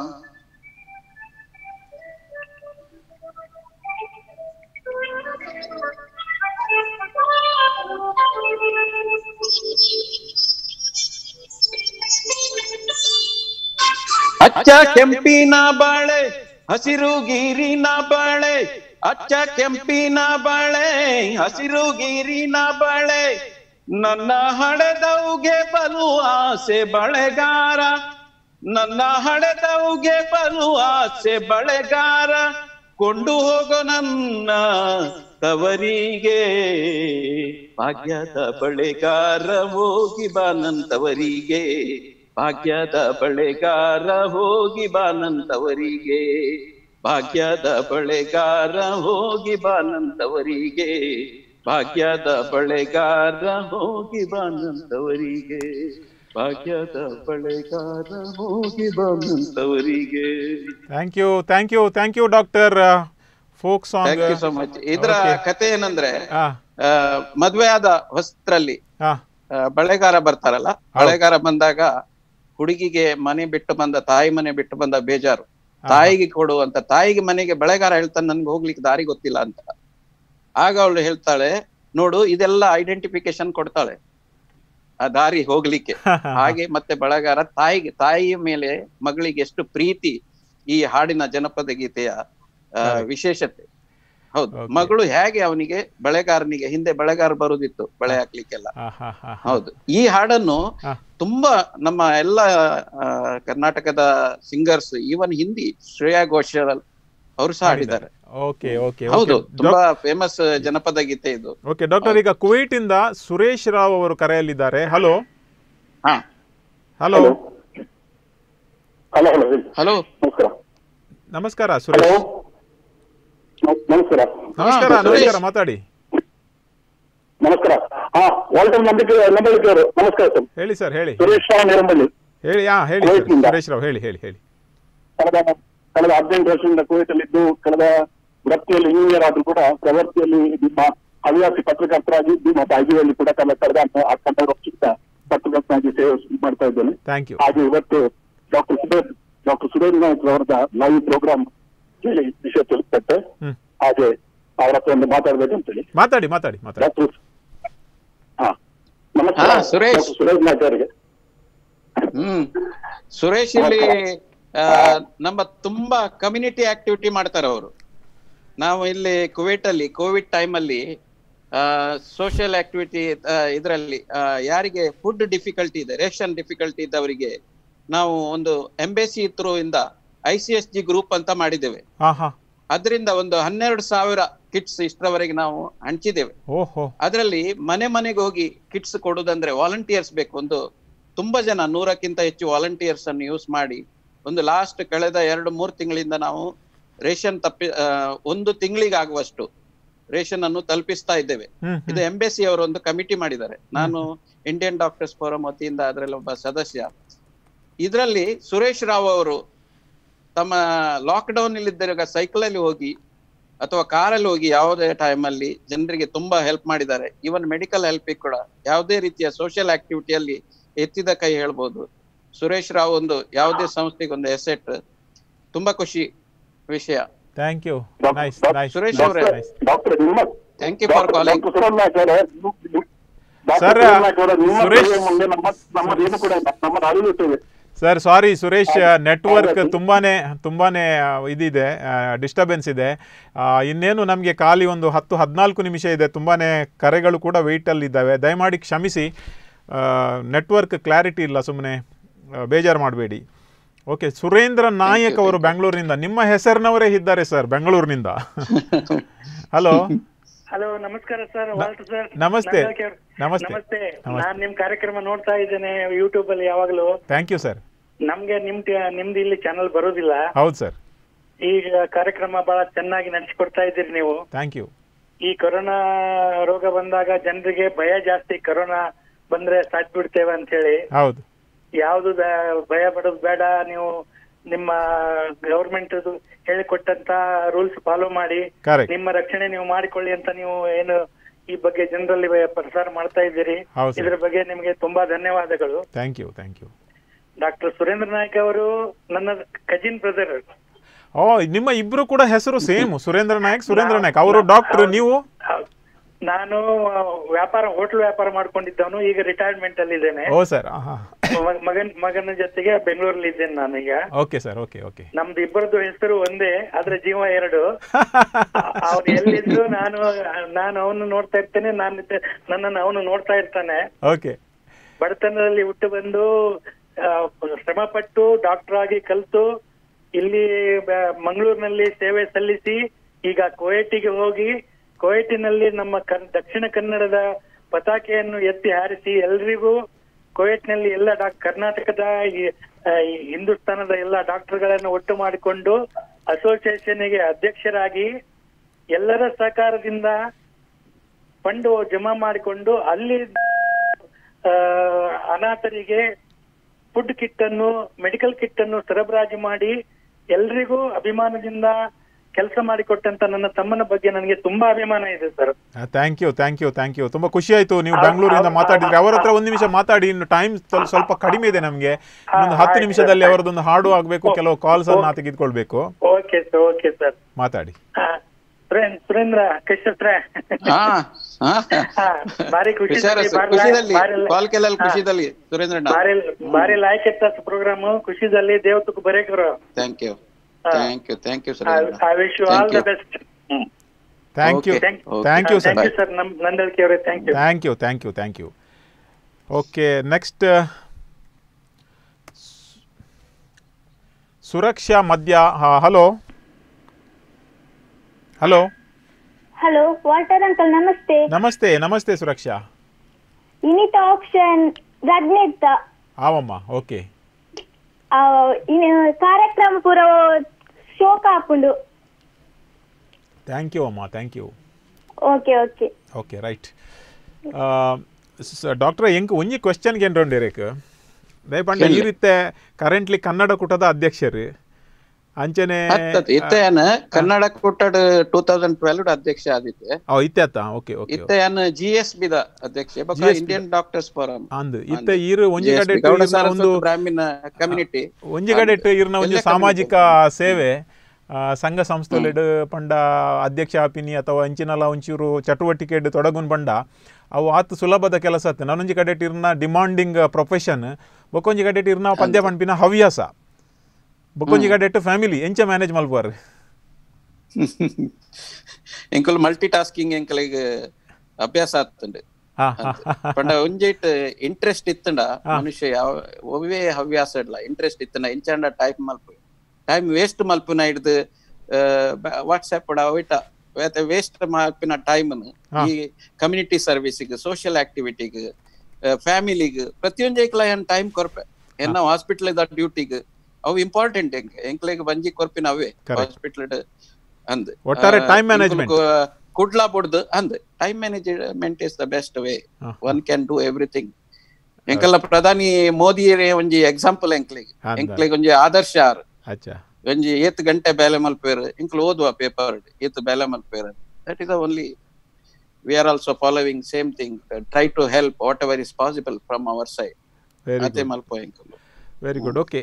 ಅಚ್ಚ ಕೆಂಪಿನ ಬಾಳೆ ಹಸಿರು ಗೀರಿನ ಬಾಳೆ ಅಚ್ಚ ಕೆಂಪಿನ ಬಾಳೆ ಹಸಿರು ಗೀರಿನ ಬಾಳೆ ನನ್ನ ಹಡೆದವ್ಗೆ ಬಲು ಆಸೆ ಬಳೆಗಾರ ನನ್ನ ಹಡೆದವ್ಗೆ ಬಲು ಆಸೆ ಬಳೆಗಾರ ಕೊಂಡು ಹೋಗೋ ನನ್ನ ತವರಿಗೆ ಭಾಗ್ಯದ ಬಳೆಗಾರ ಹೋಗಿ ಬಾ ನಂತವರಿಗೆ ಭಾಗ್ಯದ ಬಳೆಗಾರ ಹೋಗಿ ಬಾ ನಂತವರಿಗೆ ಭಾಗ್ಯದ ಬಳೆಗಾರ ಹೋಗಿ ಬಾ ನಂತವರಿಗೆ ಭಾಗ್ಯದ ಬಳೆಗಾರ ಹೋಗಿ ಬಾ ನಂತವರಿಗೆ ಭಾಗ್ಯದ ಬಳೆಗಾರ ಹೋಗಿ ಬಾ ನಂತವರಿಗೆ thank you thank you thank you doctor folk song thank you so much ಇದರ Okay. ಕತೆ ಏನಂದ್ರೆ ಹಾ ಆ, ಮದ್ವೆ ಆದ ಹೊಸ್ತರಲ್ಲಿ ಹಾ ಆ, ಬಳೆಗಾರ ಬರ್ತಾರಲ್ಲ ಬಳೆಗಾರ ಬಂದಾಗ ಹುಡುಗಿಗೆ ಮನೆ ಬಿಟ್ಟು ಬಂದ ತಾಯಿ ಮನೆ ಬಿಟ್ಟು ಬಂದ ಬೇಜಾರು ತಾಯಿಗೆ ಕೊಡುವಂತ ತಾಯಿಗೆ ಮನೆಗೆ ಬೆಳೆಗಾರ ಹೇಳ್ತಾನೆ ನನ್ಗೆ ಹೋಗ್ಲಿಕ್ಕೆ ದಾರಿ ಗೊತ್ತಿಲ್ಲ ಅಂತ ಆಗ ಅವಳು ಹೇಳ್ತಾಳೆ ನೋಡು ಇದೆಲ್ಲ ಐಡೆಂಟಿಫಿಕೇಶನ್ ಕೊಡ್ತಾಳೆ ಆ ದಾರಿ ಹೋಗ್ಲಿಕ್ಕೆ ಹಾಗೆ ಮತ್ತೆ ಬೆಳೆಗಾರ ತಾಯಿಗೆ ತಾಯಿಯ ಮೇಲೆ ಮಗಳಿಗೆ ಎಷ್ಟು ಪ್ರೀತಿ ಈ ಹಾಡಿನ ಜನಪದ ಗೀತೆಯ ಆ, ವಿಶೇಷತೆ ಹೌದು ಮಗಳು ಹೇಗೆ ಅವನಿಗೆ ಬೆಳೆಗಾರನಿಗೆ ಹಿಂದೆ ಬೆಳೆಗಾರ ಬರುದಿತ್ತು ಬೆಳೆ ಹಾಕ್ಲಿಕ್ಕೆಲ್ಲ ಹೌದು ಈ ಹಾಡನ್ನು ತುಂಬಾ ನಮ್ಮ ಎಲ್ಲ ಆ, ಕರ್ನಾಟಕದ ಸಿಂಗರ್ಸ್ ಈವನ್ ಹಿಂದಿ ಶ್ರೇಯಾ ಘೋಷಾಲ್ ಅವರು ಸಹ ಹಾಡಿದ್ದಾರೆ ಓಕೆ ಓಕೆ ಹೌದು ತುಂಬಾ ಫೇಮಸ್ ಜನಪದ ಗೀತೆ ಇದು ಓಕೆ ಡಾಕ್ಟರ್ ಈಗ ಕುವೈಟ್ ಇಂದ ಸುರೇಶ್ ರಾವ್ ಅವರು ಕರೆಯಲ್ಲಿದ್ದಾರೆ ಹಲೋ ಹಾ ಹಲೋ ಹಲೋ ಹಲೋ ಹೇಳಿ ಹಲೋ ನಮಸ್ಕಾರ ನಮಸ್ಕಾರ ಸುರೇಶ್ ನಮಸ್ಕಾರ ನಮಸ್ಕಾರ ನಮಸ್ಕಾರ ಮಾತಾಡಿ ನಮಸ್ಕಾರ ಹಾ ವಾಲ್ಟರ್ ನಂಬಿಕೆ ನಂಬಳಿಕೆ ಅವರು ನಮಸ್ಕಾರ ಸರ್ ಹೇಳಿ ಸರ್ ಹೇಳಿ ಸುರೇಶ್ ರಾವ್ ನಿರಂಬಳ್ಳಿ ಹೇಳಿ ಹಾ ಹೇಳಿ ಸರ್. ಕುವೈಟ್ನಿಂದ. ಸುರೇಶ್ ರಾವ್ ಹೇಳಿ ಹೇಳಿ ಹೇಳಿ ಕಳೆದ ಕಳೆದ ಹದಿನೆಂಟು ವರ್ಷದಿಂದ ಕುವೈತಲ್ಲಿದ್ದು ಕಳೆದ ವೃತ್ತಿಯಲ್ಲಿ ಇಂಜಿನಿಯರ್ ಆದ್ರೂ ಕೂಡ ಪ್ರವೃತ್ತಿಯಲ್ಲಿ ನಿಮ್ಮ ಹವ್ಯಾಸಿ ಪತ್ರಕರ್ತರಾಗಿದ್ದು ಮತ್ತು ಐಜಿಯಲ್ಲಿ ಕೂಡ ಕಳೆದ ಕಳೆದ ಹನ್ನೆರಡು ವರ್ಷದಿಂದ ಪತ್ರಕರ್ತನಾಗಿ ಸೇವೆ ಮಾಡ್ತಾ ಇದ್ದೇನೆ ಥ್ಯಾಂಕ್ ಯು ಹಾಗೆ ಇವತ್ತು ಡಾಕ್ಟರ್ ಸುಧೀರ್ ಡಾಕ್ಟರ್ ಸುಧೀರ್ ನಾಯ್ಕ್ ಅವರದ ಲೈವ್ ಪ್ರೋಗ್ರಾಮ್ ಕೇಳಿ ವಿಷಯ ತಿಳಿಸ್ಪಟ್ಟೆ ಹ್ಮ್. ಹಾಗೆ ಅವರ ಹತ್ರ ಒಂದು ಮಾತಾಡ್ಬೇಕಂತೇಳಿ ಮಾತಾಡಿ ಮಾತಾಡಿ ಮಾತಾಡಿ ಡಾಕ್ಟರ್ ನಮಸ್ಕಾರ ಹಾ, ಸುರೇಶ್. ಡಾಕ್ಟರ್ ಸುರೇಶ್ ನಾಯ್ಕ ಅವರಿಗೆ ಹ್ಮ್ ಸುರೇಶ್ ಇಲ್ಲಿ ಆ, ನಮ್ಮ ತುಂಬಾ ಕಮ್ಯುನಿಟಿ ಆಕ್ಟಿವಿಟಿ ಮಾಡ್ತಾರೆ ಅವರು ನಾವು ಇಲ್ಲಿ ಕುವೈಟ್ ಅಲ್ಲಿ ಕೋವಿಡ್ ಟೈಮ್ ಅಲ್ಲಿ ಸೋಷಿಯಲ್ ಆಕ್ಟಿವಿಟಿ ಇದರಲ್ಲಿ ಯಾರಿಗೆ ಫುಡ್ ಡಿಫಿಕಲ್ಟಿ ಇದೆ ರೇಷನ್ ಡಿಫಿಕಲ್ಟಿ ಇದ್ದವರಿಗೆ ನಾವು ಒಂದು ಎಂಬೆಸಿ ಥ್ರೂ ಇಂದ I C S G group ಅಂತ ಮಾಡಿದ್ದೇವೆ ಹಾ ಹಾ ಅದರಿಂದ ಒಂದು ಹನ್ನೆರಡು ಸಾವಿರ ಕಿಟ್ಸ್ ಇಷ್ಟರವರೆಗೆ ನಾವು ಹಂಚಿದ್ದೇವೆ ಓಹೋ ಅದರಲ್ಲಿ ಮನೆ ಮನೆಗೆ ಹೋಗಿ ಕಿಟ್ಸ್ ಕೊಡುದಂದ್ರೆ ವಾಲಂಟಿಯರ್ಸ್ ಬೇಕು ಒಂದು ತುಂಬಾ ಜನ ನೂರಕ್ಕಿಂತ ಹೆಚ್ಚು ವಾಲಂಟಿಯರ್ಸ್ ಅನ್ನು ಯೂಸ್ ಮಾಡಿ ಒಂದು ಲಾಸ್ಟ್ ಕಳೆದ ಎರಡು ಮೂರು ತಿಂಗಳಿಂದ ನಾವು ರೇಷನ್ ತಪ್ಪಿ ಆ, ಒಂದು ತಿಂಗಳಿಗೆ ಆಗುವಷ್ಟು ರೇಷನ್ ಅನ್ನು ತಲುಪಿಸ್ತಾ ಇದ್ದೇವೆ ಹ್ಮ್, ಇದು ಎಂಬೆಸಿ ಅವರು ಒಂದು ಕಮಿಟಿ ಮಾಡಿದ್ದಾರೆ ನಾನು ಇಂಡಿಯನ್ ಡಾಕ್ಟರ್ಸ್ ಫೋರಂ ವತಿಯಿಂದ ಅದರಲ್ಲಿ ಒಬ್ಬ ಸದಸ್ಯ ಇದರಲ್ಲಿ ಸುರೇಶ್ ರಾವ್ ಅವರು ತಮ್ಮ ಲಾಕ್ ಡೌನ್ ಇದ್ದಾಗ ಸೈಕಲ್ ಅಲ್ಲಿ ಹೋಗಿ ಅಥವಾ ಕಾರಲ್ಲಿ ಹೋಗಿ ಯಾವುದೇ ಟೈಮ್ ಅಲ್ಲಿ ಜನರಿಗೆ ತುಂಬಾ ಹೆಲ್ಪ್ ಮಾಡಿದ್ದಾರೆ ಇವನ್ ಮೆಡಿಕಲ್ ಹೆಲ್ಪ್ ಕೂಡ ಯಾವುದೇ ರೀತಿಯ ಸೋಷಿಯಲ್ ಆಕ್ಟಿವಿಟಿಯಲ್ಲಿ ಎತ್ತಿದ ಕೈ ಹೇಳ್ಬೋದು ಸುರೇಶ್ ರಾವ್ ಒಂದು ಯಾವುದೇ ಸಂಸ್ಥೆಗೆ ಒಂದು ಎಸೆಟ್ ತುಂಬಾ ಖುಷಿ ವಿಷಯ thank you nice nice Suresh ಅವರೇ ಡಾಕ್ಟರ್ ನಿಮ್ಮ thank you for calling doctor Suresh Naik ಅವರೇ ಡಾಕ್ಟರ್ ಸರ್, ಸುರೇಶ್ ನಾಯ್ಕ ಅವರೇ ನಿಮ್ಮ ಸುರೇಶ್- ಸೇವೆ ಮುಂದೆ ನಮ್ಮ ನಮ್ಮದೇನು ಕೂಡ ಇಲ್ಲ ನಮ್ಮದು ಅರಿವಿರ್ತೇವೆ ಸರ್ ಸಾರಿ ಸುರೇಶ್ ನೆಟ್ವರ್ಕ್ ತುಂಬಾನೇ ತುಂಬಾನೇ ಆ, ಇದಿದೆ ಡಿಸ್ಟರ್ಬೆನ್ಸ್ ಇದೆ ಆ, ಇನ್ನೇನು ನಮಗೆ ಖಾಲಿ ಒಂದು ಹತ್ತು ಹದಿನಾಲ್ಕು ನಿಮಿಷ ಇದೆ ತುಂಬಾನೇ ಕರೆಗಳು ಕೂಡ ವೆಯ್ಟಲ್ಲಿ ಇದ್ದಾವೆ ದಯಮಾಡಿ ಕ್ಷಮಿಸಿ ನೆಟ್ವರ್ಕ್ ಕ್ಲಾರಿಟಿ ಇಲ್ಲ ಸುಮ್ಮನೆ ಬೇಜಾರು ಮಾಡಬೇಡಿ ಓಕೆ ಸುರೇಂದ್ರ ನಾಯಕ್ ಅವರು ಬೆಂಗಳೂರಿನಿಂದ ನಿಮ್ಮ ಹೆಸರಿನವರೇ ಇದ್ದಾರೆ ಸರ್ ಬೆಂಗಳೂರಿನಿಂದ ಹಲೋ ಹಲೋ ನಮಸ್ಕಾರ ಸರ್ ವಾಲ್ಟರ್ ಸರ್ ನಮಸ್ತೆ. ನಂದಲ್ಕೆ ಅವ್ರು. ನಮಸ್ತೆ. ನಮಸ್ತೆ ನಮಸ್ತೆ. ನಾನ್ ನಿಮ್ ಕಾರ್ಯಕ್ರಮ ನೋಡ್ತಾ ಇದ್ದೇನೆ ಯೂಟ್ಯೂಬ್ ಅಲ್ಲಿ ಯಾವಾಗ್ಲೂ ಥ್ಯಾಂಕ್ ಯು ಸರ್ ನಮ್ಗೆ ನಿಮ್ ನಿಮ್ದು ಇಲ್ಲಿ ಚಾನಲ್ ಬರೋದಿಲ್ಲ ಹೌದು ಸರ್ ಈಗ ಕಾರ್ಯಕ್ರಮ ಬಹಳ ಚೆನ್ನಾಗಿ ನಡೆಸಿಕೊಡ್ತಾ ಇದ್ದೀರಿ ನೀವು ಥ್ಯಾಂಕ್ ಯು ಈ ಕೊರೋನಾ ರೋಗ ಬಂದಾಗ ಜನರಿಗೆ ಭಯ ಜಾಸ್ತಿ ಕೊರೋನಾ ಬಂದ್ರೆ ಸಾತ್ ಬಿಡ್ತೇವೆ ಅಂತ ಹೇಳಿ ಹೌದು ಯಾವ್ದು ಬ- ಭಯ ಪಡೋದು ಬೇಡ ನೀವು ನಿಮ್ಮ ಗವರ್ಮೆಂಟ್ ಹೇಳಿಕೊಟ್ಟಂತ ರೂಲ್ಸ್ ಫಾಲೋ ಮಾಡಿ Correct. ನಿಮ್ಮ ರಕ್ಷಣೆ ನೀವು ಮಾಡಿಕೊಳ್ಳಿ ಅಂತ ನೀವು ಏನು ಈ ಬಗ್ಗೆ ಜನರಲ್ಲಿ ಪ್ರಸಾರ ಮಾಡ್ತಾ ಇದ್ದೀರಿ ಹೌದು ಸರ್. ಇದ್ರ ಬಗ್ಗೆ ನಿಮಗೆ ತುಂಬಾ ಧನ್ಯವಾದಗಳು thank you thank you doctor Surendra Naik ಅವರು ನನ್ನ ಕಜಿನ್ ಬ್ರದರ್ ಓ ನಿಮ್ಮ ಇಬ್ರು ಕೂಡ ಹೆಸರು ಸೇಮ್ ಸುರೇಂದ್ರ ನಾಯಕ್ ಸುರೇಂದ್ರ ನಾಯಕ್ ಅವರು ಡಾಕ್ಟರ್ ನೀವು ನಾನು ಆ, ವ್ಯಾಪಾರ ಹೋಟ್ಲ್ ವ್ಯಾಪಾರ ಮಾಡ್ಕೊಂಡಿದ್ದವನು ಈಗ ರಿಟೈರ್ಮೆಂಟ್ ಅಲ್ಲಿ ಇದ್ದೇನೆ ಓ ಸರ್ ಹಾಂ ಮ- ಮಗನ್ ಮಗನ ಜೊತೆಗೆ ಬೆಂಗಳೂರಲ್ಲಿ ಇದ್ದೇನೆ ನಾನೀಗ ಓಕೆ ಸರ್ ಓಕೆ ಓಕೆ ನಮ್ದು ಇಬ್ಬರದ್ದು ಹೆಸರು ಒಂದೇ ಆದ್ರೆ ಜೀವ ಎರಡು ಅವ್ನು ಎಲ್ಲಿದ್ರು ನಾನು ನಾನು ಅವನು ನೋಡ್ತಾ ಇರ್ತೇನೆ ನಾನು ಇದ್ದೆ- ನನ್ನನ್ನು ಅವನು ನೋಡ್ತಾ ಇರ್ತಾನೆ ಓಕೆ ಬಡತನದಲ್ಲಿ ಹುಟ್ಟು ಬಂದು ಆ, ಶ್ರಮ ಪಟ್ಟು ಡಾಕ್ಟರ್ ಆಗಿ ಕಲ್ತು ಇಲ್ಲಿ ಬ- ಮಂಗಳೂರಿನಲ್ಲಿ ಸೇವೆ ಸಲ್ಲಿಸಿ ಈಗ ಕುವೈಟಿಗೆ ಹೋಗಿ ಕುವೈಟಿನಲ್ಲಿ ನಮ್ಮ ಕನ್- ದಕ್ಷಿಣ ಕನ್ನಡದ ಪತಾಕೆಯನ್ನು ಎತ್ತಿ ಹಾರಿಸಿ ಎಲ್ರಿಗೂ ಕುವೈಟ್ನಲ್ಲಿ ಎಲ್ಲ ಡಾಕ್ ಕರ್ನಾಟಕದ ಈ, ಆ, ಈ ಹಿಂದೂಸ್ತಾನದ ಎಲ್ಲ ಡಾಕ್ಟರ್ಗಳನ್ನು ಒಟ್ಟು ಮಾಡಿಕೊಂಡು ಅಸೋಸಿಯೇಷನ್ಗೆ ಅಧ್ಯಕ್ಷರಾಗಿ ಎಲ್ಲರ ಸಹಕಾರದಿಂದ ಫಂಡ್ ಜಮಾ ಮಾಡಿಕೊಂಡು ಅಲ್ಲಿ ಆ, ಅನಾಥರಿಗೆ ಫುಡ್ ಕಿಟ್ ಅನ್ನು ಮೆಡಿಕಲ್ ಕಿಟ್ ಅನ್ನು ಸರಬರಾಜು ಮಾಡಿ ಎಲ್ರಿಗೂ ಅಭಿಮಾನದಿಂದ ಕೆಲಸ ಮಾಡಿಕೊಟ್ಟಂತ ನನ್ನ ತಮ್ಮನ ಬಗ್ಗೆ ನನಗೆ ತುಂಬಾ ಅಭಿಮಾನ ಇದೆ sir thank you thank you thank you ತುಂಬ ಖುಷಿ ಆಯಿತು ನೀವು ಬೆಂಗಳೂರಿಂದ ಮಾತಾಡಿದ್ರಿ ಅವರ ಹತ್ರ ಒಂದು ನಿಮಿಷ ಮಾತಾಡಿ ಇನ್ನು ಟೈಮ್ ಸ್ವಲ್ಪ ಕಡಿಮೆ ಇದೆ ನಮಗೆ ಒಂದು ಹತ್ತು ನಿಮಿಷದಲ್ಲಿ ಅವರದೊಂದು ಹಾಡು ಆಗಬೇಕು ಕೆಲವು ಕಾಲ್ಸ್ ಅನ್ನು ತೆಗೆದುಕೊಳ್ಬೇಕು ಓಕೆ ಸರ್ ಓಕೆ ಸರ್ ಮಾತಾಡಿ ಸುರೇಂದ್ರ ಕಶ್ಯಪ್ರೆ ಹಾ ಹಾ ಹಾ, ಭಾರಿ ಖುಷಿ ಖುಷಿಯಾರ- ಭಾರಿ ಖುಷಿದಲ್ಲಿ ಭಾರಿ- ಕಾಲ್ ಕೆಲ್ಲಲ್ಲಿ ಹಾ. ಖುಷಿದಲ್ಲಿ ಸುರೇಂದ್ರಣ್ಣ ಭಾರಿ ಭಾರಿ ಲಾಯ್ಕ್ ಇತ್ತ ಪ್ರೋಗ್ರಾಮ್ ಖುಷಿದಲ್ಲಿ ದೇವತಕ್ಕೆ ಬರೇಕರು ಥ್ಯಾಂಕ್ ಯು ಹಾ. Thank you thank you Surendra I wish you all the best thank you Okay. Thank you sir thank you sir ನಮ್ ನಂದಲ್ಕಿ ಅವರೇ thank you thank you thank you thank you okay next Suraksha ಮಧ್ಯ hello hello hello Walter uncle ನಮಸ್ತೆ ನಮಸ್ತೆ ನಮಸ್ತೆ ಸುರಕ್ಷಾ ಇನಿಟ್ option ರಡ್ನೆತ್ತ ಆವಮ್ಮ ಓಕೆ ಆ, ಇನ್ನು ಕಾರ್ಯಕ್ರಮ ಪೂರ ಶೋಕ ಹಾಪುಂಡು ಥ್ಯಾಂಕ್ ಯು ಅಮ್ಮ thank you okay okay okay right doctor ಎಂಕ್ ಒಂಜಿ ಕ್ವೆಶ್ಚನ್ಗೆ ಏನು ರೇಕ್ ದಯಪಂಡ ಈ ರೀತಿ ಕರೆಂಟ್ಲಿ ಕನ್ನಡ ಕೂಟದ ಅಧ್ಯಕ್ಷರು ಅಂಚನೆ ಹತ್ತತ್ತು ಇತ್ತೆಯನ್ ಕನ್ನಡ ಕುಟ್ಟಡ್ ಟೂ ತೌಸಂಡ್ ಟ್ವೆಲ್ವ್ ಅಧ್ಯಕ್ಷ ಆದಿತ್ತೆ ಓ ಇತ್ತೆತ್ತ ಓಕೆ ಓಕೆ ಇತ್ತೆಯನ್ ಜಿ ಎಸ್ ಬಿ ದ ಅಧ್ಯಕ್ಷ ಬೊಕ GSB ದ. ಇಂಡಿಯನ್ ಡಾಕ್ಟರ್ಸ್ ಫೋರಂ ಅಂದ್ ಇತ್ತೆ ಈರು ಒಂಜಿ ಕಡೆ ಗೌಡ ಇರ್ನ ಸಾರಸ್ವತ ಒಂದು ಬ್ರಾಹ್ಮಣ ಕಮ್ಯುನಿಟಿ ಒಂಜಿ ಕಡೆ ಇರ್ನ ಒಂಜಿ ಎಲ್ಲ ಸಾಮಾಜಿಕ ಸೇವೆ ಆ, ಸಂಘ ಸಂಸ್ಥೆಲೆಡ್ ಪಂಡ ಅಧ್ಯಕ್ಷ ಆಪಿನಿ ಅಥವಾ ಇಂಚಿನಲ ಒಂಚೂರು ಚಟುವಟಿಕೆ ತೊಡಗುನ್ ಪಂಡ ಅವು ಆತು ಸುಲಭದ ಕೆಲಸ ಆತು ನಾನೊಂಜಿ ಕಡೆ ಇರ್ನ ಡಿಮಾಂಡಿಂಗ್ ಪ್ರೊಫೆಷನ್ ಬೊಕ್ಕೊಂಜಿ ಕಡೆ ಇರ್ನ ಪದ್ಯ ಪಂಪಿನ ಹವ್ಯಾಸ ಬೊಕ್ಕೊಂಜಿ ಕಡೆ ಫ್ಯಾಮಿಲಿ ಎಂಚ ಮ್ಯಾನೇಜ್ ಮಲ್ಪುವಾರ್ ಎಂಕುಲು ಮಲ್ಟಿ ಟಾಸ್ಕಿಂಗ್ ಎಂಕಲಿಗ್ ಅಭ್ಯಾಸ ಆತುಂಡು ಹಾ, ಪಂಡ ಒಂಜೈಟ್ ಇಂಟ್ರೆಸ್ಟ್ ಇತ್ತಂಡ ಮನುಷ್ಯ ಯಾವ ಒವ್ವೇ ಹವ್ಯಾಸ ಇಡ್ಲ ಇಂಟ್ರೆಸ್ಟ್ ಇತ್ತಂಡ ಎಂಚಾಂಡ ಟೈಪ್ ಮಲ್ಪು ಟೈಮ್ ವೇಸ್ಟ್ ಮಲ್ಪುನ ಹಿಡ್ದು ವಾಟ್ಸ್ಆಪ್ ಅವಿಟ ವೇಸ್ಟ್ ಮಲ್ಪಿನ ಟೈಮ್ ಈ ಕಮ್ಯುನಿಟಿ ಸರ್ವಿಸಿಗ್ ಸೋಷಿಯಲ್ ಆಕ್ಟಿವಿಟಿಗ್ ಫ್ಯಾಮಿಲಿಗ್ ಪ್ರತಿಯೊಂಜೈಕ್ಲ ಏನ್ ಟೈಮ್ ಕೊರ್ಪೆ ಎನ್ನ ಹಾಸ್ಪಿಟಲ್ ಇದ ಡ್ಯೂಟಿಗ್ ಅವು ಇಂಪಾರ್ಟೆಂಟ್ ಎಂಕ್ ಎಂಕ್ಲೆಗ್ ಬಂಜಿ ಕೊರ್ಪಿನ ಅವೇ ಹಾಸ್ಪಿಟಲ್ ಅಂದ್ ಒಟ್ಟಾರೆ ಆ, time ಇಂಕುಲು management. ಕು- ಕುಡ್ಲಾ ಬುಡ್ದು ಅಂದ್ time management is the best way one can do everything ಎಂಕಲ್ಲ ಪ್ರಧಾನಿ ಮೋದಿ ಒಂಜಿ ಎಕ್ಸಾಂಪಲ್ ಎಂಕ್ಲೆಗ್ ಅಂದ. ಎಂಕ್ಲೆಗ್ ಒಂಜಿ ಆದರ್ಶ ಆರ್ ಅಚ್ಚಾ ಒಂಜಿ ಏತ್ ಗಂಟೆ ಬೇಲೆ ಮಲ್ಪೇರು ಇಂಕ್ಲು ಓದುವ ಪೇಪರ್ ಏತ್ ಬೇಲೆ ಮಲ್ಪೇರು that is only we are also following same thing try to help whatever is possible from our side Very ಅದೇ good. ಮಲ್ಪ ಎಂಕುಲು very good okay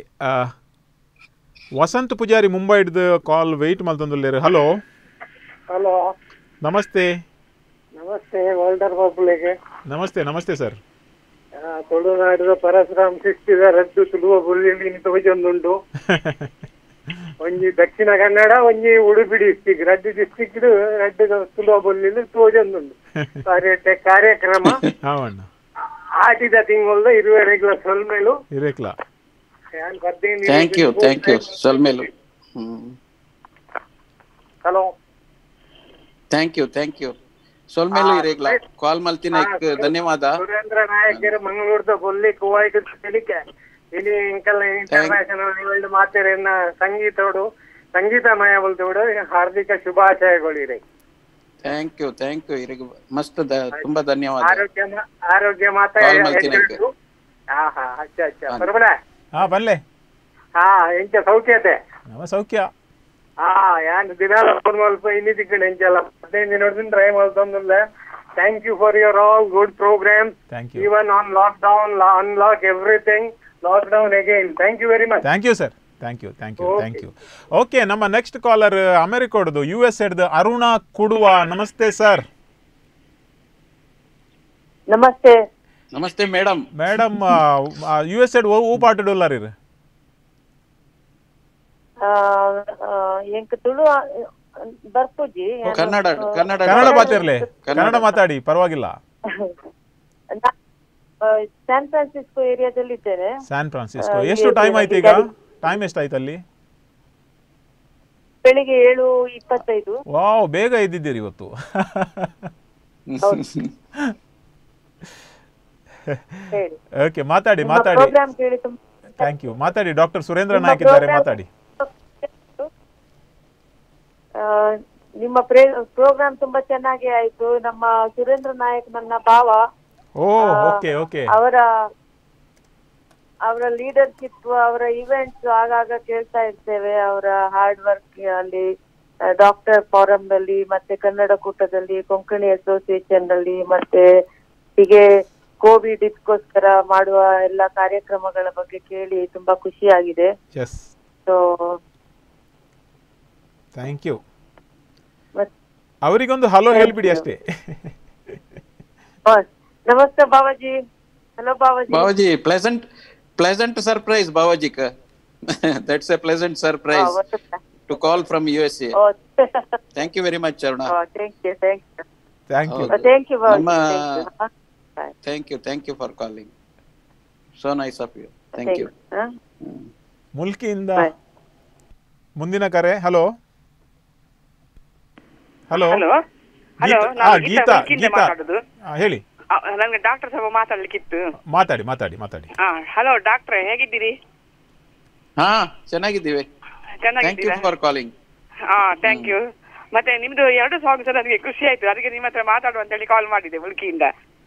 Vasanth Poojary Mumbai ಹಿಡ್ದು ಕಾಲ್ ವೆಯ್ಟ್ ಮಲ್ತೊಂದುಲ್ಲೇರು ಹಲೋ ಹಲೋ ನಮಸ್ತೆ ನಮಸ್ತೆ ವರ್ಲ್ಡರ್ ಬಾಬುಲಿಗೆ ನಮಸ್ತೆ ನಮಸ್ತೆ ಸರ್ ತುಳುನಾಡಿದ ಪರಶುರಾಮ್ ಸಿಕ್ಕಿದ ರದ್ದು ತುಳುವ ಬುಲ್ಲಿ ತೋಜೊಂದುಂಟು ಒಂಜಿ ದಕ್ಷಿಣ ಕನ್ನಡ ಒಂಜಿ ಉಡುಪಿ ಡಿಸ್ಟಿಕ್ ರಡ್ಡು ಡಿಸ್ಟಿಕ್ ರಡ್ಡು ತುಳುವ ಬುಲ್ಲಿ ತೋಜೊಂದುಂಡು ಕಾರ್ಯ ಕಾರ್ಯಕ್ರಮ ಹಾವಣ್ಣ ಆಟಿದ ತಿಂಗಳ ಇರುವರೆಗಳ ಸೊಲ್ಮೇಲು ಇರೇಕ್ಲಾ ಯಾನ್ ಹದಿನೈದು ಥ್ಯಾಂಕ್ ಯು ಥ್ಯಾಂಕ್ ಯು ಸೊಲ್ಮೇಲು hmm hello thank you thank you ಸೊಲ್ಮೇಲು ಇರೇಗ್ಲ ಕಾಲ್ ಮಲ್ತಿನ ಧನ್ಯವಾದ ಸುರೇಂದ್ರ ನಾಯಕರು ಮಂಗಳೂರದ ಬೊಲ್ಲಿ ಕುವಾಯ್ತು ತಿಳಿಕೆ ಇಲ್ಲಿ ಇಂಕಲ್ ಇಂಟರ್ನ್ಯಾಷನಲ್ ಲೆವೆಲ್ ಮಾತೆರೆನ್ನ ಸಂಗೀತೋಡು ಸಂಗೀತಮಯ ಬಲ್ತೋಡು ಹಾರ್ದಿಕ ಶುಭಾಶಯಗಳಿರಿ ಥ್ಯಾಂಕ್ ಯು ಥ್ಯಾಂಕ್ ಯು ಇರಿಗೆ ಮಸ್ತ್ ದ- ತುಂಬಾ ಧನ್ಯವಾದ ಆರೋಗ್ಯ ಮಾ- ಆರೋಗ್ಯ ಮಾತ ಕಾಲ್ ಮಲ್ತಿನ ಹಾ ಹಾ ಅಚ್ಚ ಅಚ್ಚ ಬರಬಡ ಹಾ ಬಲ್ಲೆ ಹಾ ಎಂಚ ಸೌಖ್ಯತೆ ನಮ್ಮ ಸೌಖ್ಯ ಹಾ ಯಾನ್ ದಿನಾಲ ಫೋನ್ ಮಲ್ಪ ಇನ್ನಿ ತಿಕ್ಕಣ ಎಂಚಲ್ಲ ಹದಿನೈದು ದಿನದಿಂದ ಟ್ರೈ ಮಾಡ್ತಂದಿಲ್ಲ thank you for your all good programs thank you even on lock down unlock everything lock down again thank you very much thank you sir thank you thank you thank you okay ನಮ್ಮ next caller ಅಮೆರಿಕೋಡ್ದು U S ಎಡ್ದು ಅರುಣ ಕುಡುವ ನಮಸ್ತೆ sir ನಮಸ್ತೆ ನಮಸ್ತೆ madam madam U S ಎಡ್ ಹೂ ಪಾಟಿಡುಲ್ಲಾರಿ ಎಂಕ್ ತುಳು ಬರ್ಪುಜಿ ಕನ್ನಡ ಕನ್ನಡ ಕನ್ನಡ ಮಾತಿರ್ಲಿ ಕನ್ನಡ ಮಾತಾಡಿ ಪರವಾಗಿಲ್ಲ ಸ್ಯಾನ್ ಫ್ರಾನ್ಸಿಸ್ಕೋ ಏರಿಯಾದಲ್ಲಿ ಇದ್ದೇನೆ ಸ್ಯಾನ್ ಫ್ರಾನ್ಸಿಸ್ಕೋ ಆ, ಎಷ್ಟು ಇಲ್ಲಿ ಟೈಮ್ ಆಯ್ತು ಈಗ ಗಾಡಿ- ಟೈಮ್ ಎಷ್ಟಾಯ್ತು ಅಲ್ಲಿ ಬೆಳಿಗ್ಗೆ ಏಳು ಇಪ್ಪತ್ತೈದು ವಾವ್ ಬೇಗ ಎದ್ದಿದ್ದೀರಿ ಇವತ್ತು ಹೇಳಿ ಓಕೆ ಮಾತಾಡಿ ನಿಮ್ಮ ಮಾತಾಡಿ ಪ್ರೋಗ್ರಾಮ್ ಕೇಳಿ ತುಂಬ ಥ್ಯಾಂಕ್ ಯು ಮಾತಾಡಿ ಡಾಕ್ಟರ್ ಸುರೇಂದ್ರ ನಿಮ್ಮ ನಾಯ್ಕ್ ಇದ್ದಾರೆ program- ಮಾತಾಡಿ ಆ, ನಿಮ್ಮ ಪ್ರೋಗ್ರಾಮ್ ತುಂಬಾ ಚೆನ್ನಾಗಿ ಆಯ್ತು ನಮ್ಮ ಸುರೇಂದ್ರ ನಾಯಕ್ ನನ್ನ ಭಾವ ಓ ಆ, ಓಕೆ ಓಕೆ ಅವರ ಅವರ ಲೀಡರ್ಶಿಪ್ ಅವರ ಇವೆಂಟ್ಸ್ ಆಗಾಗ ಕೇಳ್ತಾ ಇರ್ತೇವೆ ಅವರ ಹಾರ್ಡ್ ವರ್ಕ್ ಅಲ್ಲಿ ಡಾಕ್ಟರ್ ಫಾರಂ ನಲ್ಲಿ ಮತ್ತೆ ಕನ್ನಡ ಕೂಟದಲ್ಲಿ ಕೊಂಕಣಿ ಅಸೋಸಿಯೇಷನ್ ನಲ್ಲಿ ಮತ್ತೆ ಹೀಗೆ ಕೋವಿಡ್ ಇದಕ್ಕೋಸ್ಕರ ಮಾಡುವ ಎಲ್ಲ ಕಾರ್ಯಕ್ರಮಗಳ ಬಗ್ಗೆ ಕೇಳಿ ತುಂಬಾ ಖುಷಿಯಾಗಿದೆ ಎಸ್ ಸೊ ಥ್ಯಾಂಕ್ ಯು ಮತ್- ಅವರಿಗೊಂದು ಹಲೋ ಹೇಳ್ಬಿಡಿ ಅಷ್ಟೇ ನಮಸ್ತೆ Bawaji hello Bawaji Bawaji pleasant pleasant surprise Bawaji ಕ that's a pleasant surprise to call from U S A thank you very much Aruna thank you thank you thank you thank you Bawaji ನಮ್ಮ thank you. Thank you thank you for calling so nice of you thank you ಹಾ? ಮುಲ್ಕಿಯಿಂದ ಮುಂದಿನ ಕರೆ hello hello hello hello Geetha- ನಾನು ಆ, ಗೀತಾ ಗೀತಾ ಮುಲ್ಕಿಯಿಂದ ಗೀತಾ ಮಾತಾಡುದು ಆ, ಹೇಳಿ ಆ, ನನ್ಗೆ ಡಾಕ್ಟರ್ ಸಾಹೇಬ್ ಮಾತಾಡ್ಲಿಕ್ಕಿತ್ತು ಮಾತಾಡಿ ಮಾತಾಡಿ ಮಾತಾಡಿ ಹಾ ಹಲೋ ಡಾಕ್ಟ್ರೆ ಹೇಗಿದ್ದೀರಿ ಹಾ ಚೆನ್ನಾಗಿದ್ದೀವಿ ಥ್ಯಾಂಕ್ ಯು ಚೆನ್ನಾಗಿದ್ದೀರಾ ಫಾರ್ ಕಾಲಿಂಗ್ ಹಾ ಥ್ಯಾಂಕ್ ಯು ಮತ್ತೆ ನಿಮ್ದು ಎರಡು ಸಾಂಗ್ಸ್ ನನಗೆ ಖುಷಿ ಆಯ್ತು ಅದಕ್ಕೆ ನಿಮ್ಮ ಹತ್ರ ಮಾತಾಡುವ ಅಂತ ಹೇಳಿ ಕಾಲ್ ಮಾಡಿದೆ ಮುಲ್ಕಿಯಿಂದ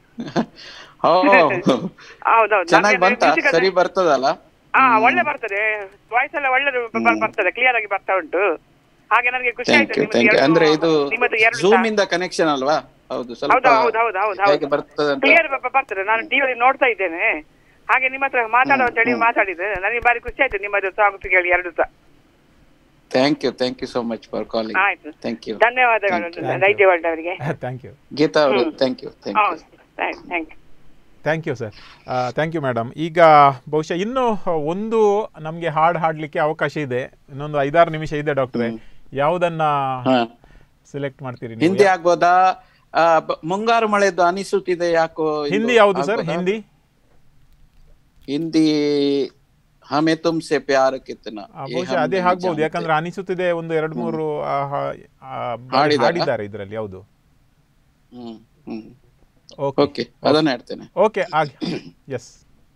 ಹೌದೌದು ಚೆನ್ನಾಗಿ ನಮ್ಗೆ ಬಂತ musical- ಸರಿ ಬರ್ತದಲ್ಲ ಹಾ ಒಳ್ಳೆ ಬರ್ತದೆ ವಾಯ್ಸ್ ಎಲ್ಲ ಒಳ್ಳೆ ಬ- ಬರ್ತದೆ ಕ್ಲಿಯರ್ ಆಗಿ ಬರ್ತಾ ಉಂಟು ಹಾಗೆ ನನಗೆ ಖುಷಿ ಥ್ಯಾಂಕ್ ಆಯ್ತು ಯು ನಿಮ್ಮದು ಥ್ಯಾಂಕ್ ಯು ಎರಡು- ಅಂದ್ರೆ ಇದು ನಿಮ್ಮದು ಎರಡು ಝೂಮ್ ಇಂದ ಕನೆಕ್ಷನ್ ಅಲ್ವಾ ಹೌದು ಸ್ವಲ್ಪ ಹೌದು ಹೌದು ಹೌದು ಹೌದು ಹೇಗೆ ಹೌದು ಬರ್ತದೆ ಅಂತ ಕ್ಲಿಯರ್ ಬರ್ತದೆ ನಾನು ಟಿವಿಯಲ್ಲಿ ನೋಡ್ತಾ ಇದ್ದೇನೆ ಹಾಗೆ ನಿಮ್ಮ ಹತ್ರ ಮಾತಾಡುವ ಅಂತ ಹೇಳಿ ಮಾತಾಡಿದೆ ನನಗೆ ಬಾರಿ ಖುಷಿ ಆಯ್ತು ನಿಮ್ಮದು ಸಾಂಗ್ಸ್ ಕೇಳಿ ಎರಡು ಸಹ thank you thank you so much for calling ಆಯ್ತು ಥ್ಯಾಂಕ್ ಯು ಧನ್ಯವಾದಗಳು Thank you. ದೈತ್ಯ ವರ್ಲ್ಡ್ ಅವರಿಗೆ ಥ್ಯಾಂಕ್ ಯು ಗೀತಾ ಅವರು ಹ್ಮ್. Thank you thank you thank you thank you sir thank you madam ಈಗ ಬಹುಶಃ ಇನ್ನೂ ಒಂದು ನಮಗೆ ಹಾಡು ಹಾಡಲಿಕ್ಕೆ ಅವಕಾಶ ಇದೆ ಇನ್ನೊಂದು ಐದಾರು ನಿಮಿಷ ಇದೆ ಡಾಕ್ಟ್ರೆ ಯಾವುದನ್ನ ಸೆಲೆಕ್ಟ್ ಮಾಡ್ತೀರಿ ನೀವು? ಹಿಂದಿ ಆಗ್ಬೋದಾ ಆ, ಬ- ಮುಂಗಾರು ಮಳೆದು ಅನಿಸುತ್ತಿದೆ ಯಾಕೋ ಇದು ಹಿಂದಿ ಯಾವುದು ಸರ್ ಆಗ್ಬೋದಾ? ಹಿಂದಿ ಹಿಂದಿ ಹಮೆ ತುಮ್ಸೆ ಪ್ಯಾರ ಕಿತ್ನಾ ಆ, ಈ ಬಹುಶಃ ಹಮ್ ಅದೇ नहीं ಆಗ್ಬಹುದು जानते. ಯಾಕಂದ್ರೆ ಅನಿಸುತ್ತಿದೆ ಒಂದು ಎರಡು ಮೂರು ಆ, ಹ- ಆ, ಬಾರಿ ಹಾಡಿದಾರಾ? ಹಾಡಿದ್ದಾರೆ ಇದರಲ್ಲಿ ಹೌದು ಹ್ಮ್ ಹ್ಮ್ ಓಕೆ ಓಕೆ ಅದನ್ನ ಹೇಳ್ತೇನೆ ಓಕೆ ಆಗಿ ಎಸ್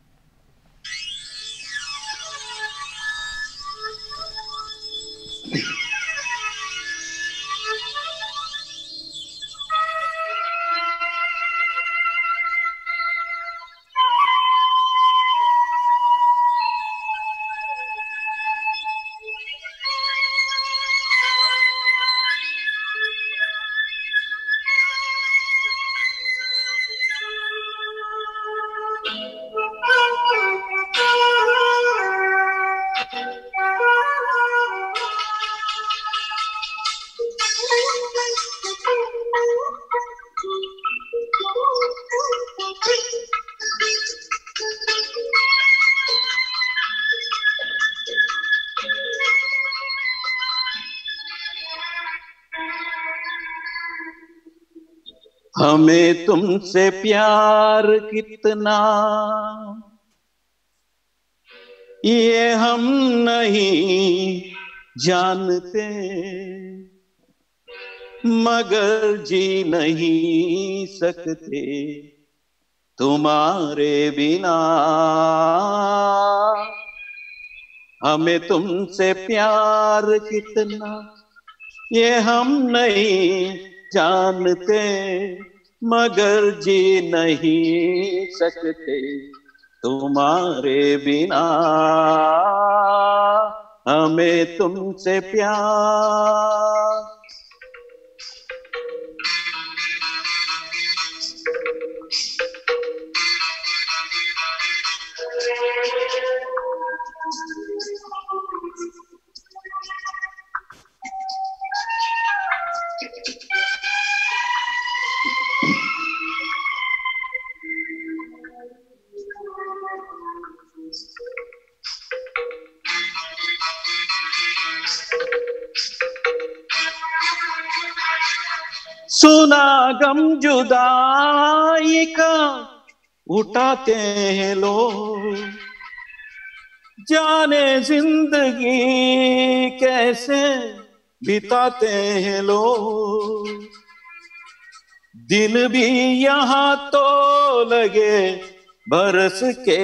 हमें तुमसे प्यार कितना ये हम नहीं जानते मगर जी नहीं सकते तुम्हारे बिना हमें तुमसे प्यार कितना ये हम नहीं जानते मगर जी नहीं सकते तुम्हारे बिना हमें तुमसे प्यार सुना गम जुदाई का उठाते हैं लोग जाने जिंदगी कैसे बिताते हैं लोग दिन भी यहाँ तो लगे बरस के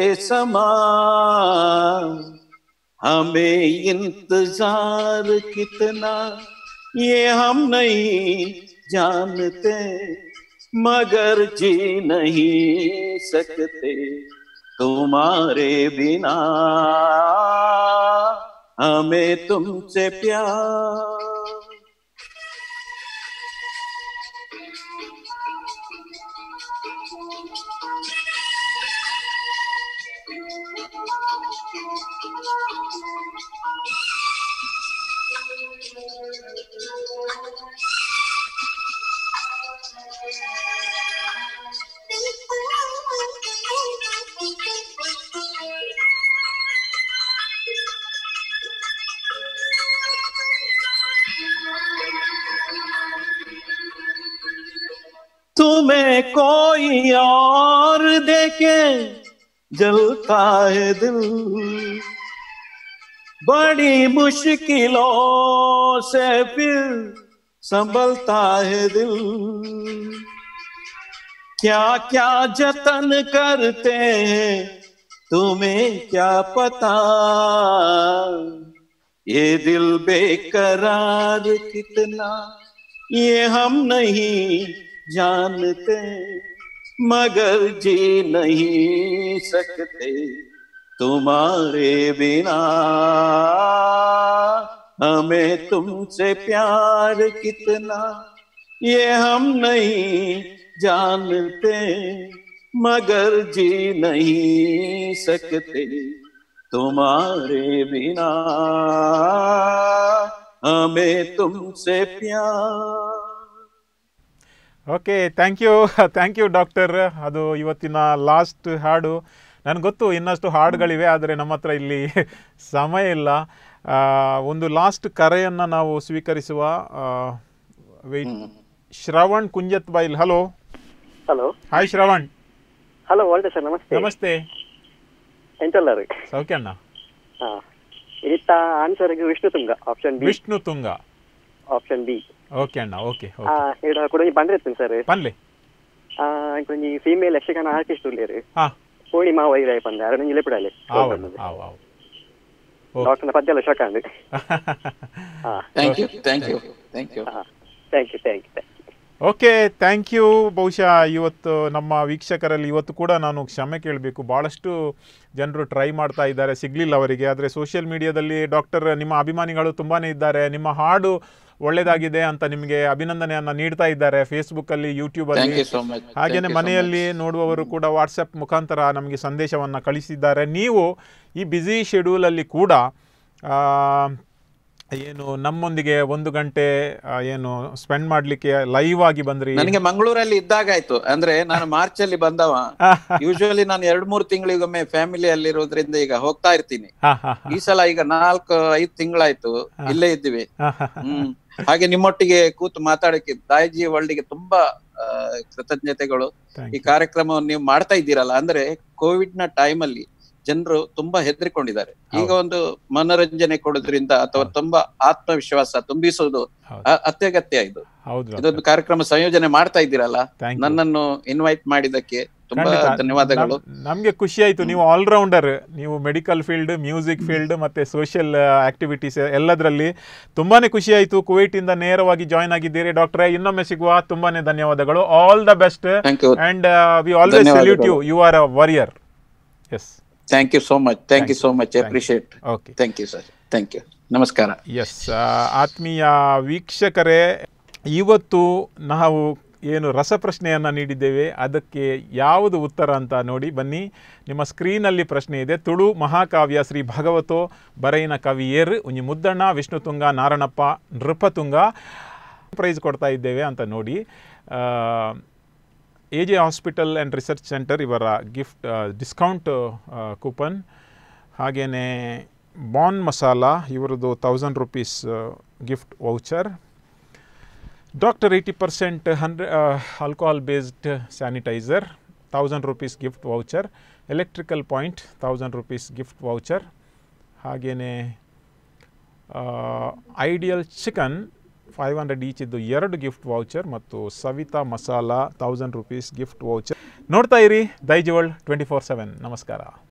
समान हमें इंतजार कितना ये हम नहीं जानते मगर जी नहीं सकते तुम्हारे बिना हमें तुमसे प्यार तुम्हें कोई और देखे जलता है दिल बड़ी मुश्किलों से फिर संभलता है दिल क्या क्या जतन करते हैं तुम्हें क्या पता ये दिल बेकरार कितना ये हम नहीं जानते मगर जी नहीं सकते तुम्हारे बिना हमें तुमसे प्यार कितना ये हम नहीं जानते मगर जी नहीं सकते तुम्हारे बिना हमें तुमसे प्यार okay thank you thank you doctor ಅದು ಇವತ್ತಿನ ಲಾಸ್ಟ್ ಹಾಡು ನನಗೆ ಗೊತ್ತು ಇನ್ನಷ್ಟು ಹಾಡುಗಳಿವೆ ಆದರೆ ನಮ್ಮ ಹತ್ರ ಇಲ್ಲಿ ಸಮಯ ಇಲ್ಲ ಆ, ಒಂದು ಲಾಸ್ಟ್ ಕರೆಯನ್ನು ನಾವು ಸ್ವೀಕರಿಸುವ wait Shravan Kunjathbail hello hello hi Shravan hello Walter sir ನಮಸ್ತೆ ನಮಸ್ತೆ ಎಂತಲ್ಲ ರೀ ಸೌಖ್ಯಣ್ಣ ಹಾ ಇತ್ತ ಆನ್ಸರ್ಗೆ Vishnu Tunga option B Vishnu Tunga option B okay ಅಣ್ಣ ಓಕೆ ಆ ఇక్కడ ಕೂಡ ಬಂದ್ರೆ ಸರ್ ಪನ್ಲೆ ಆ కొంచెం ఫీమేల్ యక్షగాన ఆర్టిస్ట్ ఉండేరు ಹಾ పూర్ణిమ వైరాయ్ పంది అక్కడ నుంచి లేపడాలి అవును అవు అవు డాక్టర్ పద్యాల షాక్ అండి thank you thank you thank you thank you thank you okay thank you ಬಹುಶಃ ಇವತ್ತು ನಮ್ಮ ವೀಕ್ಷಕರಲ್ಲಿ ಇವತ್ತು ಕೂಡ ನಾನು ಕ್ಷಮೆ ಕೇಳಬೇಕು ಭಾಳಷ್ಟು ಜನರು ಟ್ರೈ ಮಾಡ್ತಾ ಇದ್ದಾರೆ ಸಿಗಲಿಲ್ಲ ಅವರಿಗೆ ಆದರೆ ಸೋಷಿಯಲ್ ಮೀಡಿಯಾದಲ್ಲಿ ಡಾಕ್ಟರ್ ನಿಮ್ಮ ಅಭಿಮಾನಿಗಳು ತುಂಬಾ ಇದ್ದಾರೆ ನಿಮ್ಮ ಹಾಡು ಒಳ್ಳೆಯದಾಗಿದೆ ಅಂತ ನಿಮಗೆ ಅಭಿನಂದನೆಯನ್ನು ನೀಡ್ತಾ ಇದ್ದಾರೆ ಫೇಸ್ಬುಕ್ಕಲ್ಲಿ ಯೂಟ್ಯೂಬಲ್ಲಿ Thank you so much. Thank ಹಾಗೆಯೇ you so ಮನೆಯಲ್ಲಿ ನೋಡುವವರು ಕೂಡ ವಾಟ್ಸಪ್ ಮುಖಾಂತರ ನಮಗೆ ಸಂದೇಶವನ್ನು ಕಳಿಸಿದ್ದಾರೆ ನೀವು ಈ ಬ್ಯುಸಿ ಶೆಡ್ಯೂಲಲ್ಲಿ ಕೂಡ ಆ, ಏನು ನಮ್ಮೊಂದಿಗೆ ಒಂದು ಗಂಟೆ ಆ, ಏನು ಸ್ಪೆಂಡ್ ಮಾಡಲಿಕ್ಕೆ ಲೈವ್ ಆಗಿ ಬಂದ್ರಿ ನನಗೆ ಮಂಗಳೂರಲ್ಲಿ ಇದ್ದಾಗ ಆಯ್ತು ಅಂದ್ರೆ ನಾನು ಮಾರ್ಚ್ ಅಲ್ಲಿ ಬಂದವ ಯೂಶುವಲಿ ನಾನು ಎರಡ್ ಮೂರು ತಿಂಗಳಿಗೊಮ್ಮೆ ಫ್ಯಾಮಿಲಿ ಅಲ್ಲಿರೋದ್ರಿಂದ ಈಗ ಹೋಗ್ತಾ ಇರ್ತೀನಿ ಹಾ, ಹಾ, ಈ ಸಲ ಈಗ ನಾಲ್ಕು ಐದು ತಿಂಗಳಾಯ್ತು ಇಲ್ಲೇ ಇದ್ದೀವಿ ಹಾ, ಹಾ, ಹ್ಮ್ ಹಾಗೆ ನಿಮ್ಮೊಟ್ಟಿಗೆ ಕೂತು ಮಾತಾಡಕ್ಕೆ ದಾಯಿಜಿ ವರ್ಲ್ಡ್ಗೆ ತುಂಬಾ ಆ, ಕೃತಜ್ಞತೆಗಳು ಈ ಕಾರ್ಯಕ್ರಮವನ್ನು ನೀವು ಮಾಡ್ತಾ ಇದ್ದೀರಲ್ಲ ಅಂದ್ರೆ ಕೋವಿಡ್ ನ ಟೈಮ್ ಅಲ್ಲಿ ಜನರು ತುಂಬಾ ಹೆದರಿಕೊಂಡಿದ್ದಾರೆ ಈಗ ಒಂದು ಮನೋರಂಜನೆ ಕೊಡೋದ್ರಿಂದ ಅಥವಾ ತುಂಬಾ ಆತ್ಮವಿಶ್ವಾಸ ತುಂಬಿಸುವುದು ಅ- ಅತ್ಯಗತ್ಯ ಇದು ಹೌದು ಇದೊಂದು ಕಾರ್ಯಕ್ರಮ ಸಂಯೋಜನೆ ಮಾಡ್ತಾ ಇದ್ದೀರಲ್ಲ Thank you. ನನ್ನನ್ನು ಇನ್ವೈಟ್ ಮಾಡಿದ್ದಕ್ಕೆ ತುಂಬಾ ಖಂಡಿತ. ಧನ್ಯವಾದಗಳು ನಮ್- ನಮ್ಗೆ ಖುಷಿ ಆಯ್ತು ನೀವು ಆಲ್ರೌಂಡರ್ ನೀವು ಮೆಡಿಕಲ್ ಫೀಲ್ಡ್ ಮ್ಯೂಸಿಕ್ ಫೀಲ್ಡ್ ಮತ್ತೆ ಸೋಷಿಯಲ್ ಆಕ್ಟಿವಿಟೀಸ್ ಎಲ್ಲದರಲ್ಲಿ ತುಂಬಾನೇ ಖುಷಿ ಆಯ್ತು ಕುವೈಟ್ ಇಂದ ನೇರವಾಗಿ ಜಾಯ್ನ್ ಆಗಿದ್ದೀರಿ ಡಾಕ್ಟ್ರೆ ಇನ್ನೊಮ್ಮೆ ಸಿಗುವ ತುಂಬಾನೇ ಧನ್ಯವಾದಗಳು all the best Thank you. And we always salute you ಧನ್ಯವಾದಗಳು. You are a warrior yes thank you so much thank you Thank so you. Much Thank you. Appreciate okay thank you sir thank you ನಮಸ್ಕಾರ ಎಸ್ ಆತ್ಮೀಯ ವೀಕ್ಷಕರೇ ಇವತ್ತು ನಾವು ಏನು ರಸಪ್ರಶ್ನೆಯನ್ನು ನೀಡಿದ್ದೇವೆ ಅದಕ್ಕೆ ಯಾವುದು ಉತ್ತರ ಅಂತ ನೋಡಿ ಬನ್ನಿ ನಿಮ್ಮ ಸ್ಕ್ರೀನಲ್ಲಿ ಪ್ರಶ್ನೆ ಇದೆ ತುಳು ಮಹಾಕಾವ್ಯ ಶ್ರೀ ಭಗವತೋ ಬರೈನ ಕವಿಯೇರ್ ಉಂಜಿ ಮುದ್ದಣ್ಣ ವಿಷ್ಣುತುಂಗ ನಾರಣಪ್ಪ ನೃಪತುಂಗ ಪ್ರೈಸ್ ಕೊಡ್ತಾ ಇದ್ದೇವೆ ಅಂತ ನೋಡಿ A J hospital and research centre ಇವರ ಗಿಫ್ಟ್ ಡಿಸ್ಕೌಂಟ್ ಕೂಪನ್ ಹಾಗೆಯೇ ಬಾನ್ ಮಸಾಲ ಇವರದ್ದು thousand rupees gift voucher doctor eighty percent hundred alcohol based sanitiser thousand rupees gift voucher electrical point thousand rupees gift voucher ಹಾಗೆಯೇ ideal chicken five hundred each ಇದ್ದು ಎರಡು gift voucher ಮತ್ತು Savitha Masala thousand rupees gift voucher ನೋಡ್ತಾ ಇರಿ Daijiworld twenty four seven ನಮಸ್ಕಾರ